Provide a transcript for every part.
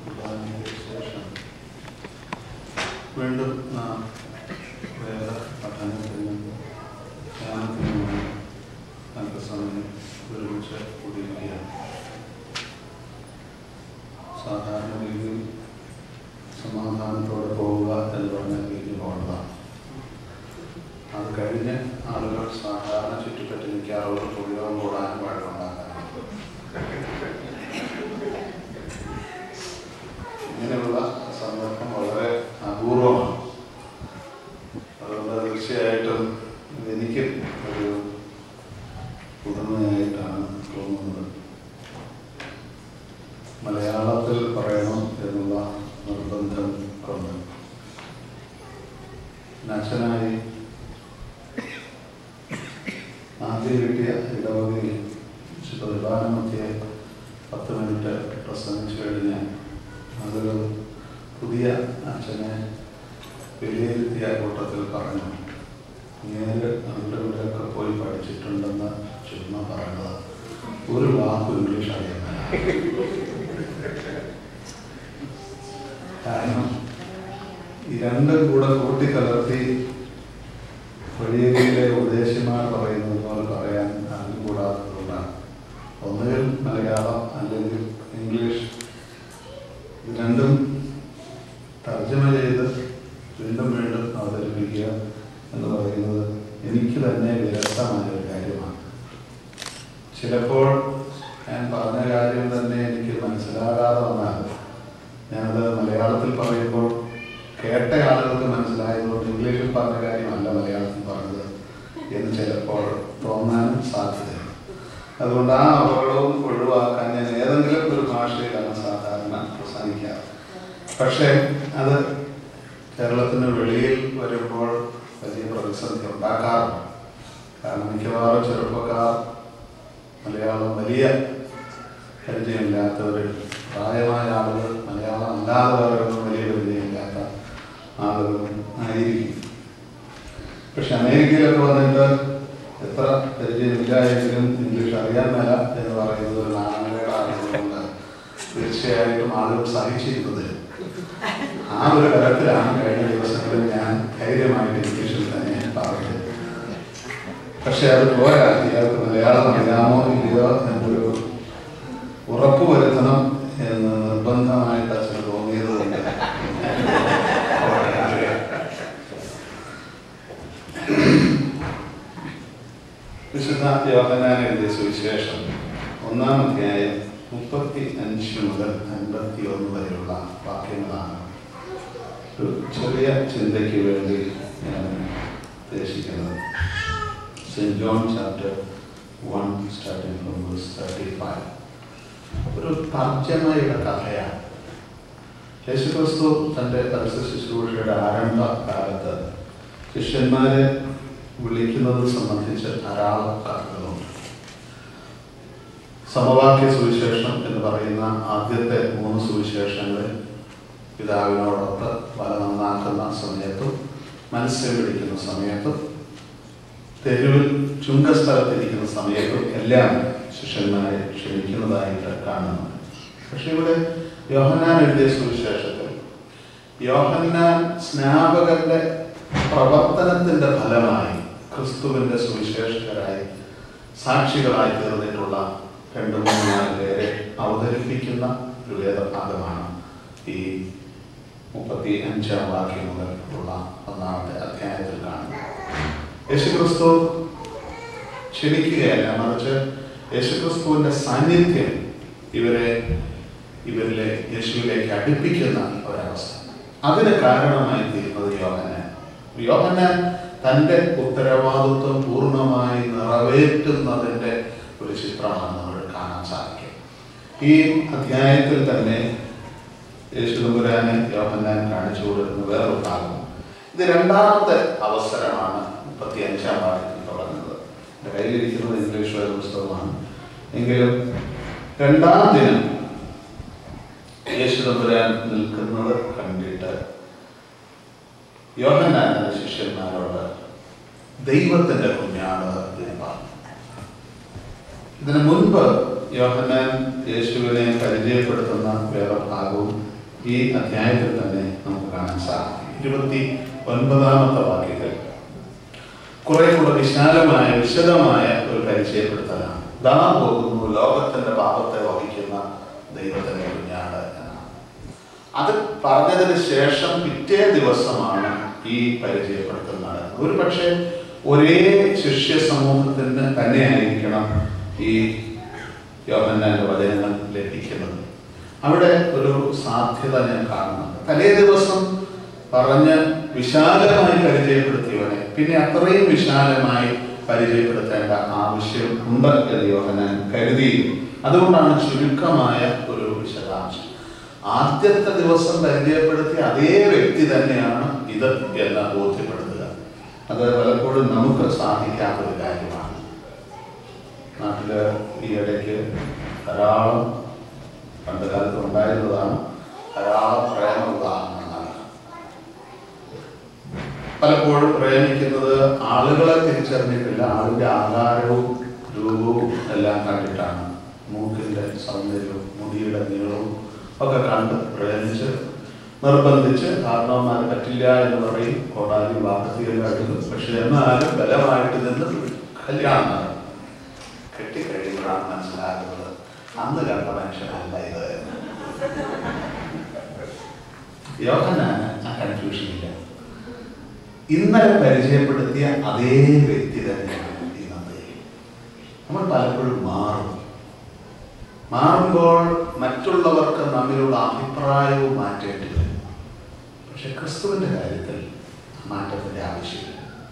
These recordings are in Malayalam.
കുർബാനയ്ക്ക് ശേഷം വീണ്ടും നാം വേറെ പഠനത്തിനും ധ്യാനത്തിനുമായി അല്പസമയം ഒരുമിച്ച് കൂടിയിരിക്കുകയാണ് സാധാരണ രീതിയിൽ സമാധാനത്തോടെ പോവുക എന്ന് പറഞ്ഞ രീതിയിൽ പോകേണ്ടതാണ് അത് കഴിഞ്ഞ് ആളുകൾ സാധാരണ ചുറ്റിപ്പറ്റി നിൽക്കാറുള്ള തുള്ളിയവും കൂടാനും വഴക്കുണ്ടാക്കാനും ഇങ്ങനെയുള്ള സന്ദർഭം വളരെ അപൂർവമാണ് അതുകൊണ്ട് തീർച്ചയായിട്ടും എനിക്ക് ഒരു പുതുമയായിട്ടാണ് തോന്നുന്നത് മലയാളത്തിൽ പറയണം എന്നുള്ള നിർബന്ധം കൊണ്ട് അച്ഛനായി ആദ്യം കിട്ടിയ ഇടവകയിൽ വിശുദ്ധ വിഭാഗമധ്യേ പത്ത് മിനിറ്റ് പ്രസംഗിച്ചു കഴിഞ്ഞ് അതൊരു പുതിയ അച്ഛനെ വിലയിരുത്തിയ കൂട്ടത്തിൽ പറഞ്ഞു നേരെ അവരുടെ ഇവിടെയൊക്കെ പോയി പഠിച്ചിട്ടുണ്ടെന്ന് ചുമ്മാ പറയുന്നത് ഒരു വാക്ക് ഇംഗ്ലീഷ് അറിയാൻ കാരണം ഈ രണ്ടും കൂടെ കൂട്ടിക്കലർത്തി വഴിയരിയിലെ ഉപദേശിമാർ പറയുന്നത് പോലെ പറയാൻ അറിഞ്ഞുകൂടാത്തതുകൊണ്ടാണ് ഒന്നുകിൽ മലയാളം അല്ലെങ്കിൽ ഇംഗ്ലീഷ് ഇത് രണ്ടും തർജ്ജമ ചെയ്ത് വീണ്ടും വീണ്ടും അവതരിപ്പിക്കുക എന്ന് പറയുന്നത് എനിക്ക് തന്നെ വിരസമായ ഒരു കാര്യമാണ് ചിലപ്പോൾ ഞാൻ പറഞ്ഞ കാര്യം തന്നെ എനിക്ക് മനസ്സിലാകാതെ വന്നാൽ ഞാനത് മലയാളത്തിൽ പറയുമ്പോൾ കേട്ട ആളുകൾക്ക് മനസ്സിലായതുകൊണ്ട് ഇംഗ്ലീഷിൽ പറഞ്ഞ കാര്യമല്ല മലയാളത്തിൽ പറഞ്ഞത് എന്ന് ചിലപ്പോൾ തോന്നാനും സാധ്യതയുണ്ട് അതുകൊണ്ട് ആ അപകടവും ഒഴിവാക്കാൻ ഞാൻ ഏതെങ്കിലും ഒരു ഭാഷയിലാണ് സാധാരണ പ്രസംഗിക്കാറ് പക്ഷേ അത് കേരളത്തിന് വെളിയിൽ വരുമ്പോൾ വലിയ പ്രതിസന്ധി ഉണ്ടാക്കാറുണ്ട് കാരണം മിക്കവാറും ചെറുപ്പക്കാർ മലയാളം വലിയ പരിചയമില്ലാത്തവർ പ്രായമായ ആളുകൾ മലയാളം അല്ലാതെ വേറൊന്നും വലിയ പരിചയമില്ലാത്ത ആളുകളും ആയിരിക്കും പക്ഷെ അമേരിക്കയിലൊക്കെ വന്നിട്ട് എത്ര പരിചയമില്ലായെങ്കിലും ഇംഗ്ലീഷ് അറിയാൻ മേല എന്ന് പറയുന്നത് ഒരു നാണകേടായതുകൊണ്ട് തീർച്ചയായിട്ടും ആളുകൾ സഹിച്ചിരുന്നത് ആ ഒരു തരത്തിലാണ് കഴിഞ്ഞ ദിവസങ്ങളിൽ ഞാൻ ധൈര്യമായിട്ട് ഇംഗ്ലീഷിൽ തന്നെ പറയുന്നത് പക്ഷെ അത് പോരാ ഇയാൾക്ക് മലയാളം അറിയാമോ ഇല്ലയോ എന്നൊരു ഉറപ്പ് വരുത്തണം എന്ന് നിർബന്ധമായിട്ട് അച്ഛന് തോന്നിയത് കൊണ്ട് വിശുദ്ധ യോഹനാൻ എഴുതിയ സുവിശേഷം ഒന്നാം അധ്യായം മുപ്പത്തി അഞ്ച് മുതൽ അൻപത്തി ഒന്ന് വരെയുള്ള വാക്യങ്ങളാണ് ഒരു ചെറിയ ചിന്തയ്ക്ക് വേണ്ടി ഞാൻ ഉദ്ദേശിക്കുന്നത് saint John chapter one starting from verse thirty five ഒരു തർജ്ജമയുടെ കഥയാണ് യേശുക്രിസ്തു തൻ്റെ പരസ്യ ശുശ്രൂഷയുടെ ആരംഭ കാലത്ത് ശിഷ്യന്മാരെ വിളിക്കുന്നത് സംബന്ധിച്ച് ധാരാളം കഥകളുണ്ട് സമവാക്യ സുവിശേഷം എന്ന് പറയുന്ന ആദ്യത്തെ മൂന്ന് സുവിശേഷങ്ങളിൽ പിതാവിനോടൊത്ത് വല നന്നാക്കുന്ന സമയത്തും മത്സ്യം പിടിക്കുന്ന സമയത്തും തെരുവിൽ ചുങ്കസ്ഥലത്തിരിക്കുന്ന സമയത്തും എല്ലാം ശിഷ്യന്മാരെ ക്ഷണിക്കുന്നതായിട്ട് കാണുന്നു പക്ഷെ ഇവിടെ യോഹന്നാൻ എഴുതിയ സുവിശേഷത്തിൽ യോഹന്നാൻ സ്നാപകന്റെ പ്രവർത്തനത്തിന്റെ ഫലമായി ക്രിസ്തുവിന്റെ സുവിശേഷകരായി സാക്ഷികളായി തീർന്നിട്ടുള്ള രണ്ടു മൂന്ന് നാല് പേരെ അവതരിപ്പിക്കുന്ന ഒരു വേദഭാഗമാണ് ഈ മുപ്പത്തി അഞ്ചാം വാക്യം മുതൽ ഉള്ള ഒന്നാമത്തെ അധ്യായത്തിൽ കാണുന്നത് യേശുക്രിസ്തു ക്ഷണിക്കുകയല്ല മറിച്ച് യേശുക്രിസ്തുവിന്റെ സാന്നിധ്യം ഇവരെ ഇവരിലെ യേശുവിലേക്ക് അടുപ്പിക്കുന്ന ഒരവസ്ഥ അതിന് കാരണമായി തീരുന്നത് യോഹന്നാൻ യോഹന്നാൻ തന്റെ ഉത്തരവാദിത്വം പൂർണ്ണമായി നിറവേറ്റുന്നതിന്റെ ഒരു ചിത്രമാണ് നമ്മൾ കാണാൻ സാധിക്കും ഈ അധ്യായത്തിൽ തന്നെ യേശുദമ്പുരാന് യോഹന്നാൻ കാണിച്ചു കൊടുക്കുന്ന വേറൊരു ഭാഗം ഇത് രണ്ടാമത്തെ അവസരമാണ് മുപ്പത്തി അഞ്ചാം വാക്യത്തിൽ തുടങ്ങുന്നത് എൻ്റെ കയ്യിലിരിക്കുന്നത് ഇംഗ്ലീഷ് വേദ പുസ്തകമാണ് എങ്കിലും രണ്ടാം ദിനം യേശുദമ്പുരാൻ നിൽക്കുന്നത് കണ്ടിട്ട് യോഹന്നാൻ എന്ന ശിഷ്യന്മാരോട് ദൈവത്തിന്റെ കുഞ്ഞാണ് എന്ന് പറഞ്ഞു ഇതിനു മുൻപ് യോഹന്നാൻ യേശുവിനെ പരിചയപ്പെടുത്തുന്ന വേറെ ഭാഗവും ഈ അധ്യായത്തിൽ തന്നെ നമുക്ക് കാണാൻ സാധിക്കും ഇരുപത്തി ഒൻപതാമത്തെ വാക്യത്തിൽ കുറെ കൂടെ വിശാലമായ വിശദമായ ഒരു പരിചയപ്പെടുത്തലാണ് ദാ പോകുന്നു ലോകത്തിന്റെ പാപത്തെ വഹിക്കുന്ന ദൈവത്തിന്റെ കുഞ്ഞാട് എന്നാണ് അത് പറഞ്ഞതിന് ശേഷം പിറ്റേ ദിവസമാണ് ഈ പരിചയപ്പെടുത്തൽ നടക്കുന്നത് ഒരു പക്ഷേ ഒരേ ശിഷ്യ സമൂഹത്തിന് തന്നെയായിരിക്കണം ഈ യോഹന്നാന്റെ വചനങ്ങൾ ലഭിക്കുന്നത് അവിടെ ഒരു സാധ്യത ഞാൻ കാണുന്നുണ്ട് തലേ ദിവസം പറഞ്ഞ് വിശാലമായി പരിചയപ്പെടുത്തിയവനെ പിന്നെ അത്രയും വിശാലമായി പരിചയപ്പെടുത്തേണ്ട ആവശ്യം ഉണ്ട് എന്ന് യോഹനാൻ കരുതി അതുകൊണ്ടാണ് ചുരുക്കമായ ഒരു വിശദാംശം ആദ്യത്തെ ദിവസം പരിചയപ്പെടുത്തിയ അതേ വ്യക്തി തന്നെയാണ് ഇത് എന്ന് ബോധ്യപ്പെടുത്തുക അത് പലപ്പോഴും നമുക്ക് സാധിക്കാത്ത ഒരു കാര്യമാണ് നാട്ടില് ഈ ഇടയ്ക്ക് ധാരാളം പണ്ട് കാലത്ത് ഉണ്ടായിരുന്നതാണ് ധാരാളം പ്രേമ ഉദാഹരണങ്ങളാണ് പലപ്പോഴും പ്രേമിക്കുന്നത് ആളുകളെ തിരിച്ചറിഞ്ഞിട്ടില്ല ആളിന്റെ ആകാരവും രൂപവും എല്ലാം കണ്ടിട്ടാണ് മൂക്കിന്റെ സൗന്ദര്യവും മുടിയുടെ നീളവും ഒക്കെ കണ്ട് പ്രേമിച്ച് നിർബന്ധിച്ച് കാരണവന്മാർ പറ്റില്ല എന്ന് പറയും കോടാലി വാക്കത്തിയെല്ലാം എടുക്കും പക്ഷെ എന്നാലും ബലമായിട്ട് നിന്ന് കല്യാണം നടക്കും കെട്ടിക്കഴിയുമ്പോഴാണ് മനസ്സിലാക്കുന്നത് അന്ന് കണ്ട മനുഷ്യനല്ല ഇത് എന്ന്. യോഹന്നാന് ആ കൺഫ്യൂഷൻ ഇല്ല ഇന്നലെ പരിചയപ്പെടുത്തിയ അതേ വ്യക്തി തന്നെയാണ് ഇന്നത്തെ നമ്മൾ പലപ്പോഴും മാറും മാറുമ്പോൾ മറ്റുള്ളവർക്ക് നമ്മിലുള്ള അഭിപ്രായവും മാറ്റേണ്ടി വരും പക്ഷെ ക്രിസ്തുവിന്റെ കാര്യത്തിൽ മാറ്റത്തിന്റെ ആവശ്യമില്ല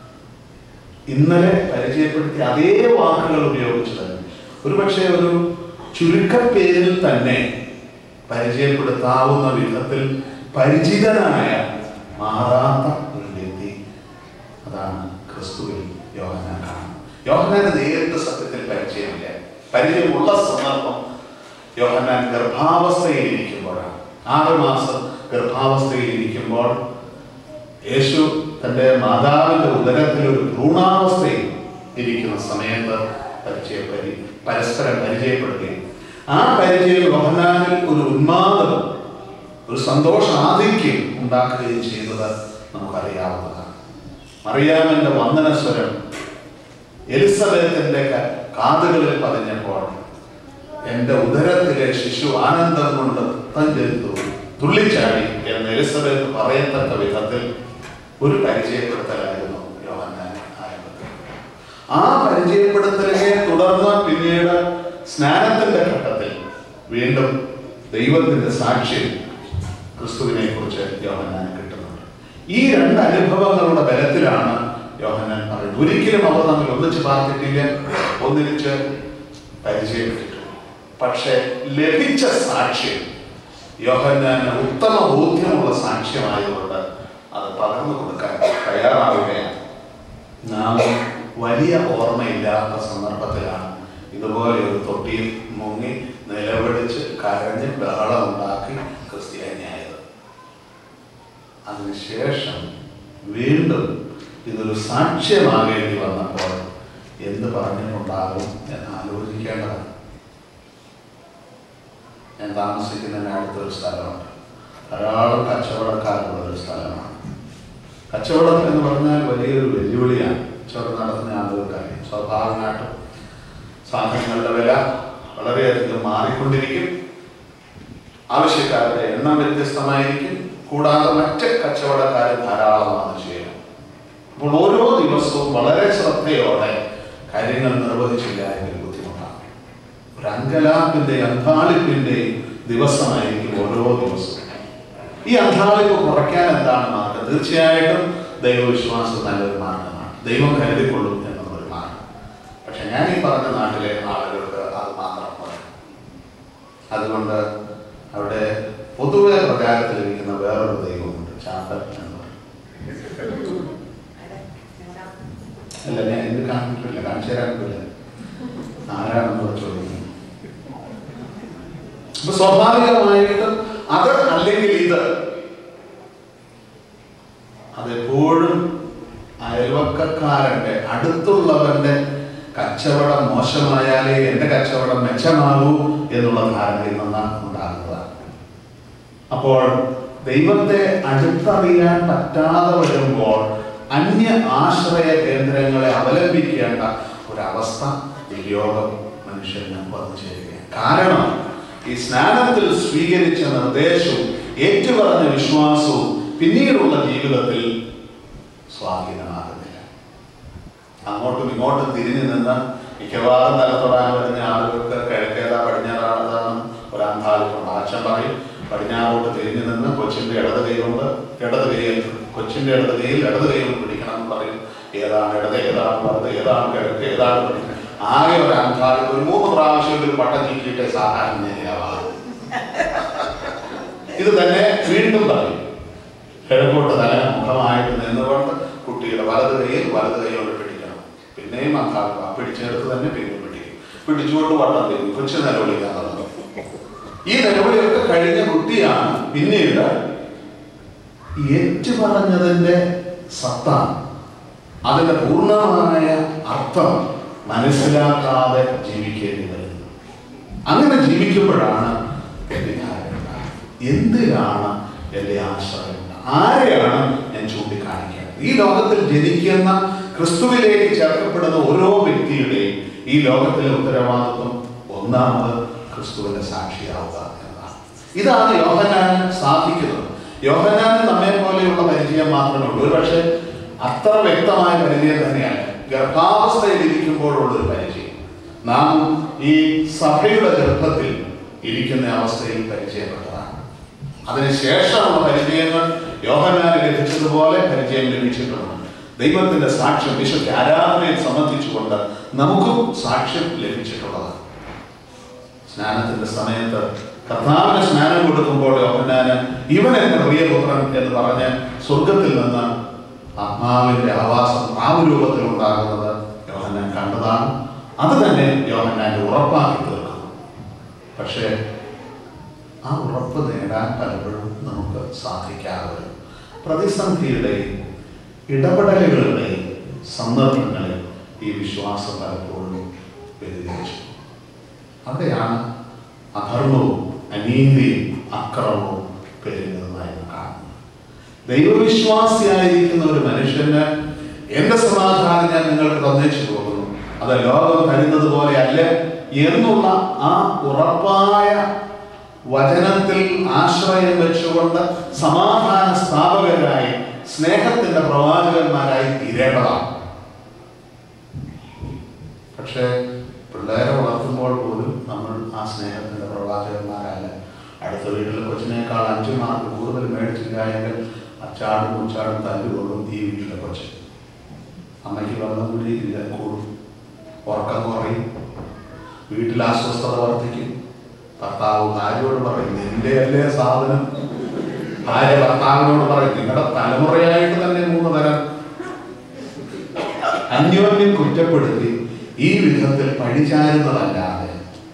ഇന്നലെ പരിചയപ്പെടുത്തിയ അതേ വാക്കുകൾ ഉപയോഗിച്ച് തന്നെ ഒരുപക്ഷെ ഒരു ചുരുക്കപ്പേരിൽ തന്നെ പരിചയപ്പെടുത്താവുന്ന വിധത്തിൽ പരിചിതനായ മാറാത്ത ഒരു വ്യക്തി അതാണ് ക്രിസ്തുവിൽ യോഹനാൻ കാണുന്നത് യോഹനാന് നേരിട്ട് സത്യത്തിൽ പരിചയമില്ല പരിചയമുള്ള സന്ദർഭം യോഹനാൻ ഗർഭാവസ്ഥയിൽ ഇരിക്കുമ്പോഴാണ് ആറ് മാസം ഗർഭാവസ്ഥയിൽ ഇരിക്കുമ്പോൾ യേശു തന്റെ മാതാവിന്റെ ഉദരത്തിൽ ഒരു ഭ്രൂണാവസ്ഥയിൽ ഇരിക്കുന്ന സമയത്ത് പരിചയപ്പരി പരസ്പരം പരിചയപ്പെടുകയും ആ പരിചയം യോഹനാനിൽ ഒരു ഉന്മാദവും ഒരു സന്തോഷാധിക്യം ഉണ്ടാക്കുകയും ചെയ്തത് നമുക്കറിയാവുന്നതാണ് മറിയാമന്റെ വന്ദനസ്വരം എലിസബത്തിന്റെ ക- കാതുകളിൽ പതിഞ്ഞപ്പോൾ എന്റെ ഉദരത്തിലെ ശിശു ആനന്ദം കൊണ്ട് നൃത്തം ചെയ്തു തുള്ളിച്ചാടി എന്ന് എലിസബത്ത് പറയത്തക്ക വിധത്തിൽ ഒരു പരിചയപ്പെടുത്തലായിരുന്നു യോഹന്നാൻ ആരംഭത്തിൽ ആ പരിചയപ്പെടുത്തലിനെ തുടർന്ന് പിന്നീട് സ്നാനത്തിന്റെ ഘട്ടത്തിൽ വീണ്ടും ദൈവത്തിന്റെ സാക്ഷ്യം ക്രിസ്തുവിനെ കുറിച്ച് യോഹന്നാൻ കിട്ടുന്നുണ്ട് ഈ രണ്ട് അനുഭവങ്ങളുടെ ബലത്തിലാണ് യോഹന്നാൻ പറയുന്നത് ഒരിക്കലും അവർ തമ്മിൽ ഒന്നിച്ച് പാർത്തിട്ടില്ല ഒന്നിച്ച് പരിചയപ്പെട്ടിട്ടില്ല പക്ഷെ ലഭിച്ച സാക്ഷ്യം യോഹന്നാന് ഉത്തമ ബോധ്യമുള്ള സാക്ഷ്യമായതുകൊണ്ട് അത് പകർന്നു കൊടുക്കാൻ തയ്യാറാവുകയാണ് നാം വലിയ ഓർമ്മയില്ലാത്ത സന്ദർഭത്തിലാണ് ഇതുപോലെ ഒരു തൊട്ടിയിൽ മുങ്ങി നിലവിളിച്ച് കരഞ്ഞ് ബഹളം ഉണ്ടാക്കി ക്രിസ്ത്യാനിയായത് അതിനുശേഷം വീണ്ടും ഇതൊരു സാക്ഷ്യമാകേണ്ടി വന്നപ്പോൾ എന്ത് പറഞ്ഞിട്ടുണ്ടാകും എന്ന് ആലോചിക്കേണ്ടതാണ് ഞാൻ താമസിക്കുന്നതിന് അടുത്തൊരു സ്ഥലമുണ്ട് ധാരാളം കച്ചവടക്കാരുള്ള ഒരു സ്ഥലമാണ് കച്ചവടം എന്ന് പറഞ്ഞാൽ വലിയൊരു വെല്ലുവിളിയാണ് കച്ചവടം നടത്തുന്ന ആളുകൾക്കായി സ്വാഭാവികമായിട്ടും സാധനങ്ങളുടെ വില വളരെയധികം മാറിക്കൊണ്ടിരിക്കും ആവശ്യക്കാരുടെ എണ്ണം വ്യത്യസ്തമായിരിക്കും കൂടാതെ മറ്റ് കച്ചവടക്കാർ ധാരാളമാണ് ചെയ്യണം അപ്പോൾ ഓരോ ദിവസവും വളരെ ശ്രദ്ധയോടെ കാര്യങ്ങൾ നിർവഹിച്ചില്ല എങ്കിൽ ബുദ്ധിമുട്ടാണ് ഒരു അങ്കലാപ്പിന്റെ അന്താളിപ്പിന്റെയും ദിവസമായിരിക്കും ഓരോ ദിവസവും ഈ അന്താളിപ്പ് കുറയ്ക്കാൻ എന്താണ് മാർഗം തീർച്ചയായിട്ടും ദൈവവിശ്വാസം നല്ലൊരു മാർഗമാണ് ദൈവം കരുതിക്കൊള്ളും എന്നുള്ളൊരു മാർഗം പക്ഷെ ഞാൻ ഈ പറഞ്ഞ നാട്ടിലെ ആളുകൾക്ക് അത് മാത്രം പോരാ അതുകൊണ്ട് അവിടെ പൊതുവെ പ്രചാരത്തിലിരിക്കുന്ന വേറൊരു ദൈവമുണ്ട് ചാത്തൻ എന്ന് പറയും അല്ല ഞാൻ ഇത് കാണിക്കില്ല കാണിച്ചു തരാനില്ല ആരാണെന്ന് ചോദിക്കുന്നു അപ്പൊ സ്വാഭാവികമായിട്ടും അത് അല്ലെങ്കിൽ ഇത് അതെപ്പോഴും അയൽവക്കക്കാരന്റെ അടുത്തുള്ളവന്റെ കച്ചവടം മോശമായാലേ എന്റെ കച്ചവടം മെച്ചമാകൂ എന്നുള്ള ധാരണയിൽ നിന്ന് ഉണ്ടാകുന്നതാണ് അപ്പോൾ ദൈവത്തെ അടുത്തറിയാൻ പറ്റാതെ വരുമ്പോൾ അന്യ ആശ്രയ കേന്ദ്രങ്ങളെ അവലംബിക്കേണ്ട ഒരവസ്ഥ ഈ യോഗം മനുഷ്യന് വന്നു ചേരുകയാണ് കാരണം ഈ സ്നാനത്തിൽ സ്വീകരിച്ച നിർദ്ദേശവും ഏറ്റുപറഞ്ഞ വിശ്വാസവും പിന്നീടുള്ള ജീവിതത്തിൽ സ്വാധീനമാകുന്നില്ല അങ്ങോട്ടും ഇങ്ങോട്ടും തിരിഞ്ഞു നിന്ന് മിക്കവാറും തലത്തൊടാൻ വരുന്ന ആളുകൾക്ക് കിഴക്കേതാ പടിഞ്ഞാറാണതാണ് ഒരു അന്താളിപ്പുണ്ട് അച്ഛൻ പറയും പടിഞ്ഞാറോട്ട് തിരിഞ്ഞു നിന്ന് കൊച്ചിന്റെ ഇടത് കൈ കൊണ്ട് ഇടത് കൈയിൽ കൊച്ചിന്റെ ഇടത് കൈയിൽ ഇടത് കൈ കൊണ്ട് പിടിക്കണം എന്ന് പറയും ഏതാണ് ഇടത് ഏതാണ് വലത് ഏതാണ് കിഴക്ക് ഏതാണ് പടിഞ്ഞാറ് ആകെ ഒരു അന്താളി ഒരു മൂന്ന് പ്രാവശ്യം ഒരു പട്ടം ചീക്കിയിട്ടേ സാധാരണ നേരെയാവാറ് ഇത് തന്നെ വീണ്ടും പറയും കിഴക്കോട്ട് തല മുഖമായിട്ട് നിന്നുകൊണ്ട് കുട്ടിയുടെ വലത് കൈയിൽ വലത് കൈ കൊണ്ട് പിടിക്കണം പിന്നെയും അന്താക്കുക പിടിച്ചെടുത്ത് തന്നെ പിന്നെയും പിടിക്കും പിടിച്ചുകൊണ്ട് വട്ടം തിരിഞ്ഞു കൊച്ചു നിലവിളിക്കാൻ തുടങ്ങും ഈ നിലവിളിയൊക്കെ കഴിഞ്ഞ കുട്ടിയാണ് പിന്നീട് ഏറ്റു പറഞ്ഞതിന്റെ സത്ത അതിന്റെ പൂർണ്ണമായ അർത്ഥം മനസ്സിലാക്കാതെ ജീവിക്കേണ്ടി വരുന്നു അങ്ങനെ ജീവിക്കുമ്പോഴാണ് തെറ്റിദ്ധാരണ എന്തിനാണ് എന്റെ ആശ്രയം ആരെയാണ് ഞാൻ ചൂണ്ടിക്കാണിക്കേണ്ടത് ഈ ലോകത്തിൽ ജനിക്കുന്ന ക്രിസ്തുവിലേക്ക് ചേർക്കപ്പെടുന്ന ഓരോ വ്യക്തിയുടെയും ഈ ലോകത്തിലെ ഉത്തരവാദിത്വം ഒന്നാമത് ക്രിസ്തുവിന്റെ സാക്ഷിയാവുക എന്നതാണ് ഇതാണ് യോഹനാൻ സാധിക്കുന്നത് യോഹനാൻ നമ്മെ പോലെയുള്ള പരിചയം മാത്രമേ ഉള്ളൂ ഒരുപക്ഷെ അത്ര വ്യക്തമായ പരിചയം തന്നെയാണ് ഗർഭാവസ്ഥയിൽ ഇരിക്കുമ്പോഴുള്ള ഒരു പരിചയം നാം ഈ സഭയുടെ ഗർഭത്തിൽ ഇരിക്കുന്ന അവസ്ഥയിൽ പരിചയപ്പെട്ടതാണ് അതിനുശേഷമുള്ള പരിചയങ്ങൾ യോഹനാന് ലഭിച്ചതുപോലെ പരിചയം ലഭിച്ചിട്ടുണ്ട് ദൈവത്തിന്റെ സാക്ഷ്യം വിശുദ്ധ ആരാധനയെ സംബന്ധിച്ചുകൊണ്ട് നമുക്കും സാക്ഷ്യം ലഭിച്ചിട്ടുള്ളതാണ് സ്നാനത്തിന്റെ സമയത്ത് കർത്താവിന് സ്നാനം കൊടുക്കുമ്പോൾ യോഹന്നാന് ഇവൻ എന്റെ പ്രിയപുത്രൻ എന്ന് പറഞ്ഞ് സ്വർഗത്തിൽ നിന്ന് ആത്മാവിന്റെ ആവാസം നാമരൂപത്തിൽ ഉണ്ടാകുന്നത് യോഹന്നാൻ കണ്ടതാണ് അത് തന്നെ യോഹന്നാന്റെ ഉറപ്പാക്കി തീർക്കുന്നു പക്ഷേ ആ ഉറപ്പ് നേടാൻ പലപ്പോഴും നമുക്ക് സാധിക്കാതെ വരും പ്രതിസന്ധിയുടെയും ഇടപെടലുകളുടെയും സന്ദർഭങ്ങളിൽ ഈ വിശ്വാസം പലപ്പോഴും വ്യതിരിച്ചു അവിടെയാണ് അധർമ്മവും അനീതിയും അക്രമവും പെരുകുന്നതായി കാണുന്നത് ദൈവവിശ്വാസിയായിരിക്കുന്ന ഒരു മനുഷ്യന് എന്റെ സമാധാനം ഞാൻ നിങ്ങൾക്ക് തന്നേച്ചു പോകുന്നു അത് ലോകം കരുതുന്നത് പോലെ അല്ല എന്നുള്ള ആ ഉറപ്പായ വചനത്തിൽ ആശ്രയം വെച്ചുകൊണ്ട് സമാധാന സ്ഥാപകരായി സ്നേഹത്തിന്റെ പ്രവാചകന്മാരായി തീരേണ്ടതാണ് പക്ഷേ പിള്ളേരെ വളർത്തുമ്പോൾ പോലും നമ്മൾ ആ സ്നേഹത്തിന്റെ പ്രവാചകന്മാരല്ല അടുത്ത വീട്ടിലെ കൊച്ചിനേക്കാൾ അഞ്ചു മാർക്ക് കൂടുതൽ മേടിച്ചില്ല എങ്കിൽ അച്ചാടും ഉച്ചാടും തല്ലുകൊള്ളും ഈ വീട്ടിലെ കൊച്ച് അമ്മയ്ക്ക് വെള്ളം കൂടി ഇല്ല കൂടും ഉറക്കം കുറയും വീട്ടിൽ അസ്വസ്ഥത വർദ്ധിക്കും ഭർത്താവ് ഭാര്യയോട് പറയും നിന്റെ അല്ലേ സാധനം ഭാര്യ ഭർത്താവിനോട് പറയും നിങ്ങളുടെ തലമുറയായിട്ട് തന്നെ മൂന്ന് തരം അന്യോന്യം കുറ്റപ്പെടുത്തി ഈ വിധത്തിൽ പഴിചാരുന്നതല്ലാതെ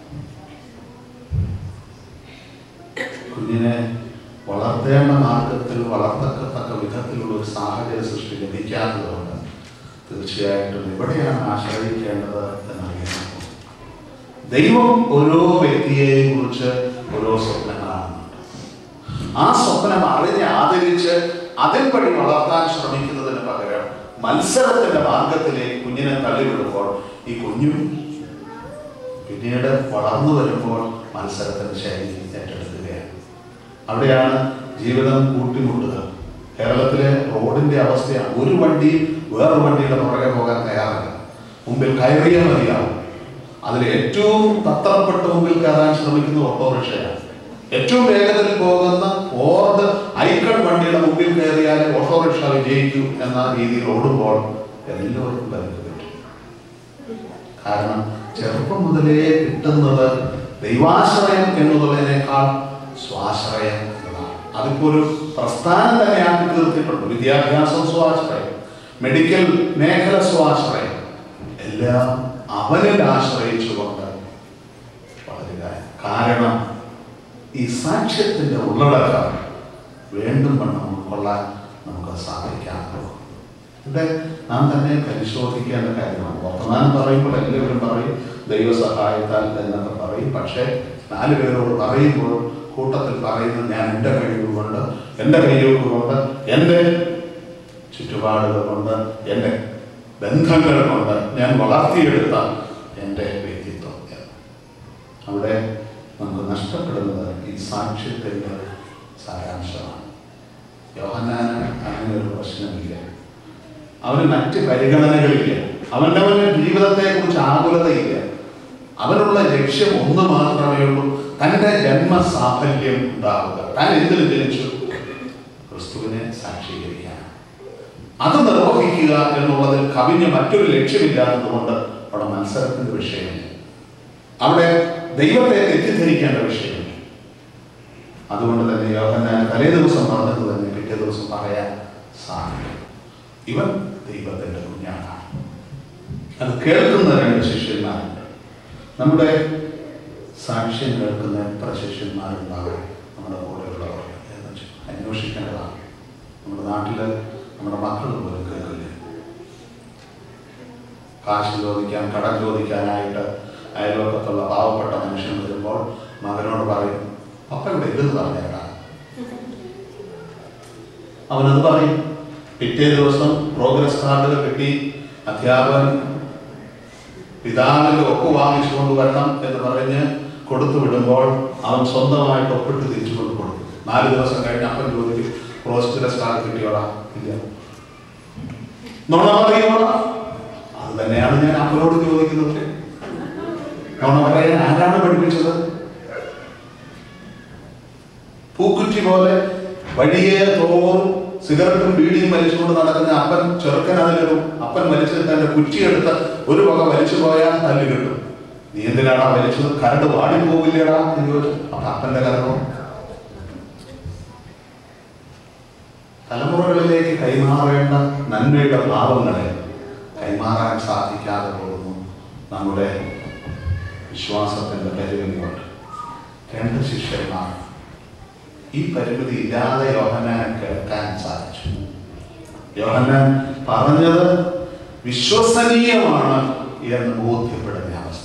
കുഞ്ഞിനെ വളർത്തേണ്ട മാർഗത്തിൽ വളർത്തക്കത്തക്ക വിധത്തിലുള്ള ഒരു സാഹചര്യ സൃഷ്ടി ലഭിക്കാത്തതുകൊണ്ട് തീർച്ചയായിട്ടും എവിടെയാണ് ആശ്രയിക്കേണ്ടത് എന്നറിയണം ദൈവം ഓരോ വ്യക്തിയെയും കുറിച്ച് ഓരോ സ്വപ്നം കാണുന്നുണ്ട് ആ സ്വപ്നം അറിഞ്ഞ് ആദരിച്ച് അതിൻപടി വളർത്താൻ ശ്രമിക്കുന്നതിന് പകരം മത്സരത്തിന്റെ മാർഗത്തിലേക്ക് കുഞ്ഞിനെ തള്ളിവിടുമ്പോൾ ഈ കുഞ്ഞും പിന്നീട് വളർന്നു വരുമ്പോൾ മത്സരത്തിന്റെ ശൈലി ഏറ്റെടുക്കുകയാണ് അവിടെയാണ് ജീവിതം കൂട്ടിമുട്ടുക കേരളത്തിലെ റോഡിന്റെ അവസ്ഥയാണ് ഒരു വണ്ടി വേറൊരു വണ്ടിയുടെ പുറകെ പോകാൻ തയ്യാറല്ല മുമ്പിൽ കയറിയാൽ മതിയാവും അതിൽ ഏറ്റവും തത്രപ്പെട്ട് മുമ്പിൽ കയറാൻ ശ്രമിക്കുന്നത് ഓട്ടോറിക്ഷയാണ് ഏറ്റവും വേഗത്തിൽ പോകുന്ന ഫോർഡ് ഐക്കൺ വണ്ടിയുടെ മുമ്പിൽ കയറിയാൽ ഓട്ടോറിക്ഷ വിജയിക്കൂ എന്ന രീതിയിൽ ഓടുമ്പോൾ എല്ലാവർക്കും പരിക്ക് പറ്റും കാരണം ചെറുപ്പം മുതലേ കിട്ടുന്നത് ദൈവാശ്രയം എന്നുള്ളതിനേക്കാൾ സ്വാശ്രയം എന്നതാണ് അതിപ്പോ ഒരു പ്രസ്ഥാനം തന്നെ ആക്കി തീർത്തിട്ടുണ്ട് വിദ്യാഭ്യാസം സ്വാശ്രയം മെഡിക്കൽ മേഖല സ്വാശ്രയം എല്ലാം അവനിൽ ആശ്രയിച്ചുകൊണ്ട് വളരുക കാരണം ഈ സാക്ഷ്യത്തിന്റെ ഉള്ളടക്കം വേണ്ടും വണ്ണം ഉൾക്കൊള്ളാൻ നമുക്ക് സാധിക്കാമല്ലോ ഇവിടെ നാം തന്നെ പരിശോധിക്കേണ്ട കാര്യമാണ് വർത്തമാനം പറയുമ്പോൾ എല്ലാവരും പറയും ദൈവസഹായത്താൽ എന്നൊക്കെ പറയും പക്ഷേ നാല് പേരോട് പറയുമ്പോൾ കൂട്ടത്തിൽ പറയുന്നത് ഞാൻ എൻ്റെ കഴിവ് കൊണ്ട് എൻ്റെ കഴിവ് കൊണ്ട് എൻ്റെ ചുറ്റുപാടുകൾ കൊണ്ട് എൻ്റെ ബന്ധങ്ങൾ കൊണ്ട് ഞാൻ വളർത്തിയെടുത്ത എൻ്റെ വ്യക്തിത്വം എന്ന്. അവിടെ നമുക്ക് നഷ്ടപ്പെടുന്നത് ഈ സാക്ഷ്യത്തിൻ്റെ സാരാംശമാണ് യോഹന്നാന് അങ്ങനെ ഒരു പ്രശ്നമില്ല അവന് മറ്റ് പരിഗണനകളില്ല അവനവന് ജീവിതത്തെക്കുറിച്ച് ആകുലതയില്ല അവനുള്ള ലക്ഷ്യം ഒന്ന് മാത്രമേ ഉള്ളൂ തൻ്റെ ജന്മസാഫല്യം ഉണ്ടാവുക താൻ എന്തിനു ജനിച്ചു ക്രിസ്തുവിനെ സാക്ഷീകരിക്കാൻ അത് നിർവഹിക്കുക എന്നുള്ളതിൽ കവിഞ്ഞ് മറ്റൊരു ലക്ഷ്യമില്ലാത്തതുകൊണ്ട് അവിടെ മത്സരത്തിന്റെ വിഷയമില്ല അവിടെ ദൈവത്തെ തെറ്റിദ്ധരിക്കേണ്ട വിഷയമില്ല അതുകൊണ്ട് തന്നെ യോഹന്നാൻ തലേ ദിവസം പറഞ്ഞത് തന്നെ പിറ്റേ ദിവസം പറയാൻ സാധിക്കും ഇവൻ ദൈവത്തിന്റെ കുഞ്ഞാണ് അത് കേൾക്കുന്ന രണ്ട് ശിഷ്യന്മാരുണ്ട് നമ്മുടെ സാക്ഷ്യം കേൾക്കുന്ന എത്ര ശിഷ്യന്മാരുണ്ടാവും നമ്മുടെ കൂടെയുള്ളവർ എന്ന് വെച്ചാൽ അന്വേഷിക്കേണ്ടതാണ് നമ്മുടെ നാട്ടില് നമ്മുടെ മക്കൾ പോലും കേൾക്കില്ല കാശ് ചോദിക്കാൻ കടം ചോദിക്കാനായിട്ട് അയൽവക്കത്തുള്ള പാവപ്പെട്ട മനുഷ്യൻ വരുമ്പോൾ മകനോട് പറയും അപ്പ ഇവിടെ ഇല്ലെന്ന് പറഞ്ഞേടാ അവനത് പറയും പിറ്റേ ദിവസം പ്രോഗ്രസ് കാർഡുകൾ കിട്ടി അധ്യാപകൻ പിതാവിന്റെ ഒപ്പ് വാങ്ങിച്ചുകൊണ്ട് വരണം എന്ന് പറഞ്ഞ് കൊടുത്തു വിടുമ്പോൾ അവൻ സ്വന്തമായിട്ട് ഒപ്പിട്ട് തിരിച്ചു കൊണ്ട് കൊടുക്കും നാല് ദിവസം കഴിഞ്ഞ് അപ്പൻ ചോദിക്കും പ്രോസ്റ്റിലെ സ്റ്റാർ കിട്ടിയോടാ ഇല്ല നുണ പറയുമോടാ അത് തന്നെയാണ് ഞാൻ അപ്പനോട് ചോദിക്കുന്നത് നുണ പറയാൻ ആരാണ് പഠിപ്പിച്ചത് പൂക്കുറ്റി പോലെ വഴിയെ തോറും സിഗരറ്റും ബീഡിയും വലിച്ചുകൊണ്ട് നടക്കുന്ന അപ്പൻ ചെറുക്കൻ അതിലൊരു അപ്പൻ വലിച്ചത് തന്റെ കുറ്റിയെടുത്ത് ഒരു വക വലിച്ചു പോയാൽ തല്ല് കിട്ടും നീ എന്തിനാടാ വലിച്ചത് കരട് വാടിപ്പോകില്ലേടാ എന്ന് ചോദിച്ചു അപ്പൊ അപ്പന്റെ കരടോ തലമുറകളിലേക്ക് കൈമാറേണ്ട നന്മയുടെ ഭാവങ്ങളെ കൈമാറാൻ സാധിക്കാതെ പോകുന്നു നമ്മുടെ വിശ്വാസത്തിന്റെ പരിമിതി കൊണ്ട് രണ്ട് ശിഷ്യന്മാർ ഈ പരിമിതി ഇല്ലാതെ യോഹന്നാനെ കേൾക്കാൻ സാധിച്ചു യോഹന്നാൻ പറഞ്ഞത് വിശ്വസനീയമാണ് എന്ന് ബോധ്യപ്പെടുന്ന അവസ്ഥ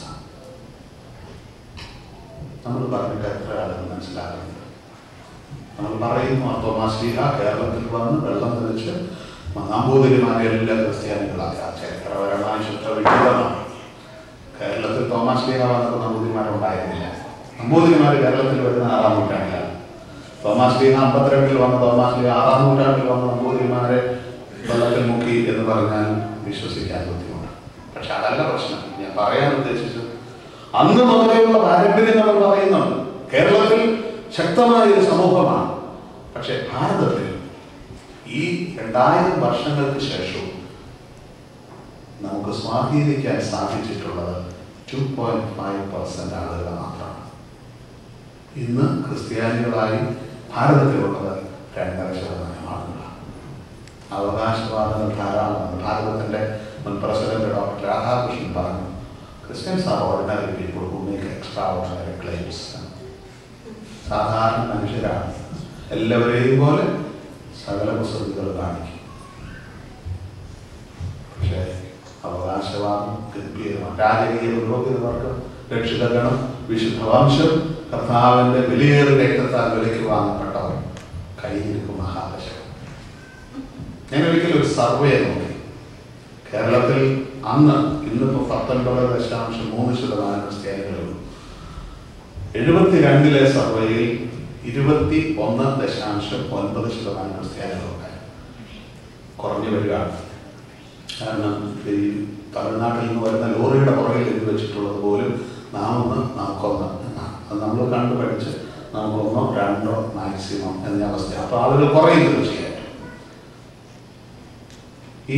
നമ്മൾ പറഞ്ഞിട്ട് എത്ര ആളുകൾ മനസ്സിലാകുന്നുണ്ട് നമ്മൾ പറയുന്നു തോമാശ്ലീഹ കേരളത്തിൽ വന്ന് വെള്ളം തെളിച്ച് നമ്പൂതിരിമാരെ എല്ലാ ക്രിസ്ത്യാനികളാക്കി ആ ചരിത്രപരമായ ശുദ്ധവിഹിതമാണ് കേരളത്തിൽ തോമാശ്ലീഹ വന്നപ്പോൾ നമ്പൂതിരിമാരുണ്ടായിരുന്നില്ല നമ്പൂതിരിമാർ കേരളത്തിൽ വരുന്ന ആറാം നൂറ്റാണ്ടിലാണ് തോമാസ് ലീഹ അമ്പത്തിരണ്ടിൽ വന്ന തോമാസ് ലീഹ ആറാം നൂറ്റാണ്ടിൽ വന്ന നമ്പൂതിരിമാരെ വെള്ളത്തിൽ മുക്കി എന്ന് പറഞ്ഞാൽ വിശ്വസിക്കാൻ ബുദ്ധിമുട്ട് പക്ഷെ അതല്ല പ്രശ്നം ഞാൻ പറയാൻ ഉദ്ദേശിച്ചത് അന്ന് മുതലെയുള്ള പാരമ്പര്യം നമ്മൾ പറയുന്നുണ്ട് കേരളത്തിൽ ശക്തമായ ഒരു സമൂഹമാണ് പക്ഷെ ഭാരതത്തിൽ ഈ രണ്ടായിരം വർഷങ്ങൾക്ക് ശേഷവും നമുക്ക് സ്വാധീനിക്കാൻ സാധിച്ചിട്ടുള്ളത് ടു പോയിന്റ് ഫൈവ് പെർസെന്റ് ആളുകൾ മാത്രമാണ് ഇന്ന് ക്രിസ്ത്യാനികളായി ഭാരതത്തിലുള്ളത് രണ്ടര ശതമാനം ആളുകളാണ് അവകാശവാദങ്ങൾ ധാരാളമാണ് ഭാരതത്തിന്റെ മുൻ പ്രസിഡന്റ് ഡോക്ടർ രാധാകൃഷ്ണൻ പറഞ്ഞു Christians are ordinary people who make extraordinary claims സാധാരണ മനുഷ്യരാണ് എല്ലാവരെയും പോലെ സകല കുസൃതികൾ കാണിക്കും പക്ഷേ അവകാശവാദം ഗംഭീരമാണ് രാജകീയ പുരോഹിതവർഗം രക്ഷിതഗണം വിശുദ്ധ വംശം കർത്താവിന്റെ വിലയേറിയ രക്തത്താൽ വിലയ്ക്ക് വാങ്ങപ്പെട്ടവർ കയ്യിരിക്കും മഹാദശകം ഞാൻ ഒരിക്കലും ഒരു സർവേ നോക്കി കേരളത്തിൽ അന്ന് ഇന്നിപ്പോ പത്തൊൻപത് ദശാംശം മൂന്ന് ശതമാനം ക്രിസ്ത്യാനികളുള്ളൂ എഴുപത്തിരണ്ടിലെ സർവേയിൽ ഇരുപത്തി ഒന്ന് ദശാംശം ഒൻപത് ശതമാനം ക്രിസ്ത്യാനികളുണ്ടായി കുറഞ്ഞു വരികയാണ് കാരണം ഈ തമിഴ്നാട്ടിൽ നിന്ന് വരുന്ന ലോറിയുടെ പുറകിൽ എഴുതി വെച്ചിട്ടുള്ളത് പോലും നാം ഒന്ന് നമുക്കൊന്ന് എന്നാണ് അത് നമ്മൾ കണ്ടു പഠിച്ച് നമുക്കൊന്നോ രണ്ടോ മാക്സിമം എന്ന അവസ്ഥ അപ്പൊ ആളുകൾ കുറയും തീർച്ചയായിട്ടും ഈ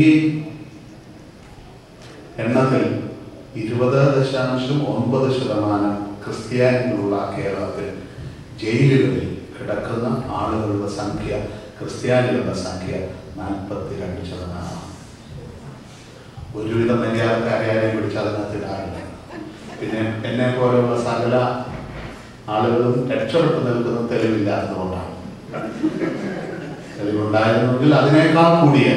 എണ്ണത്തിൽ ഇരുപത് ദശാംശം ഒൻപത് ശതമാനം ക്രിസ്ത്യാനികളുള്ള കേരളത്തിൽ ജയിലുകളിൽ കിടക്കുന്ന ആളുകളുടെ സംഖ്യ ക്രിസ്ത്യാനികളുടെ സംഖ്യ നാൽപ്പത്തിരണ്ട് ശതമാനമാണ് ഒരുവിധം മര്യാദക്കാരെ ആരെയും പിടിച്ച് അതിനകത്ത് ഇടാറില്ല പിന്നെ എന്നെ പോലെയുള്ള സകല ആളുകളും രക്ഷപ്പെട്ടു നിൽക്കുന്ന തെളിവില്ലാത്തതുകൊണ്ടാണ് തെളിവുണ്ടായിരുന്നെങ്കിൽ അതിനേക്കാൾ കൂടിയ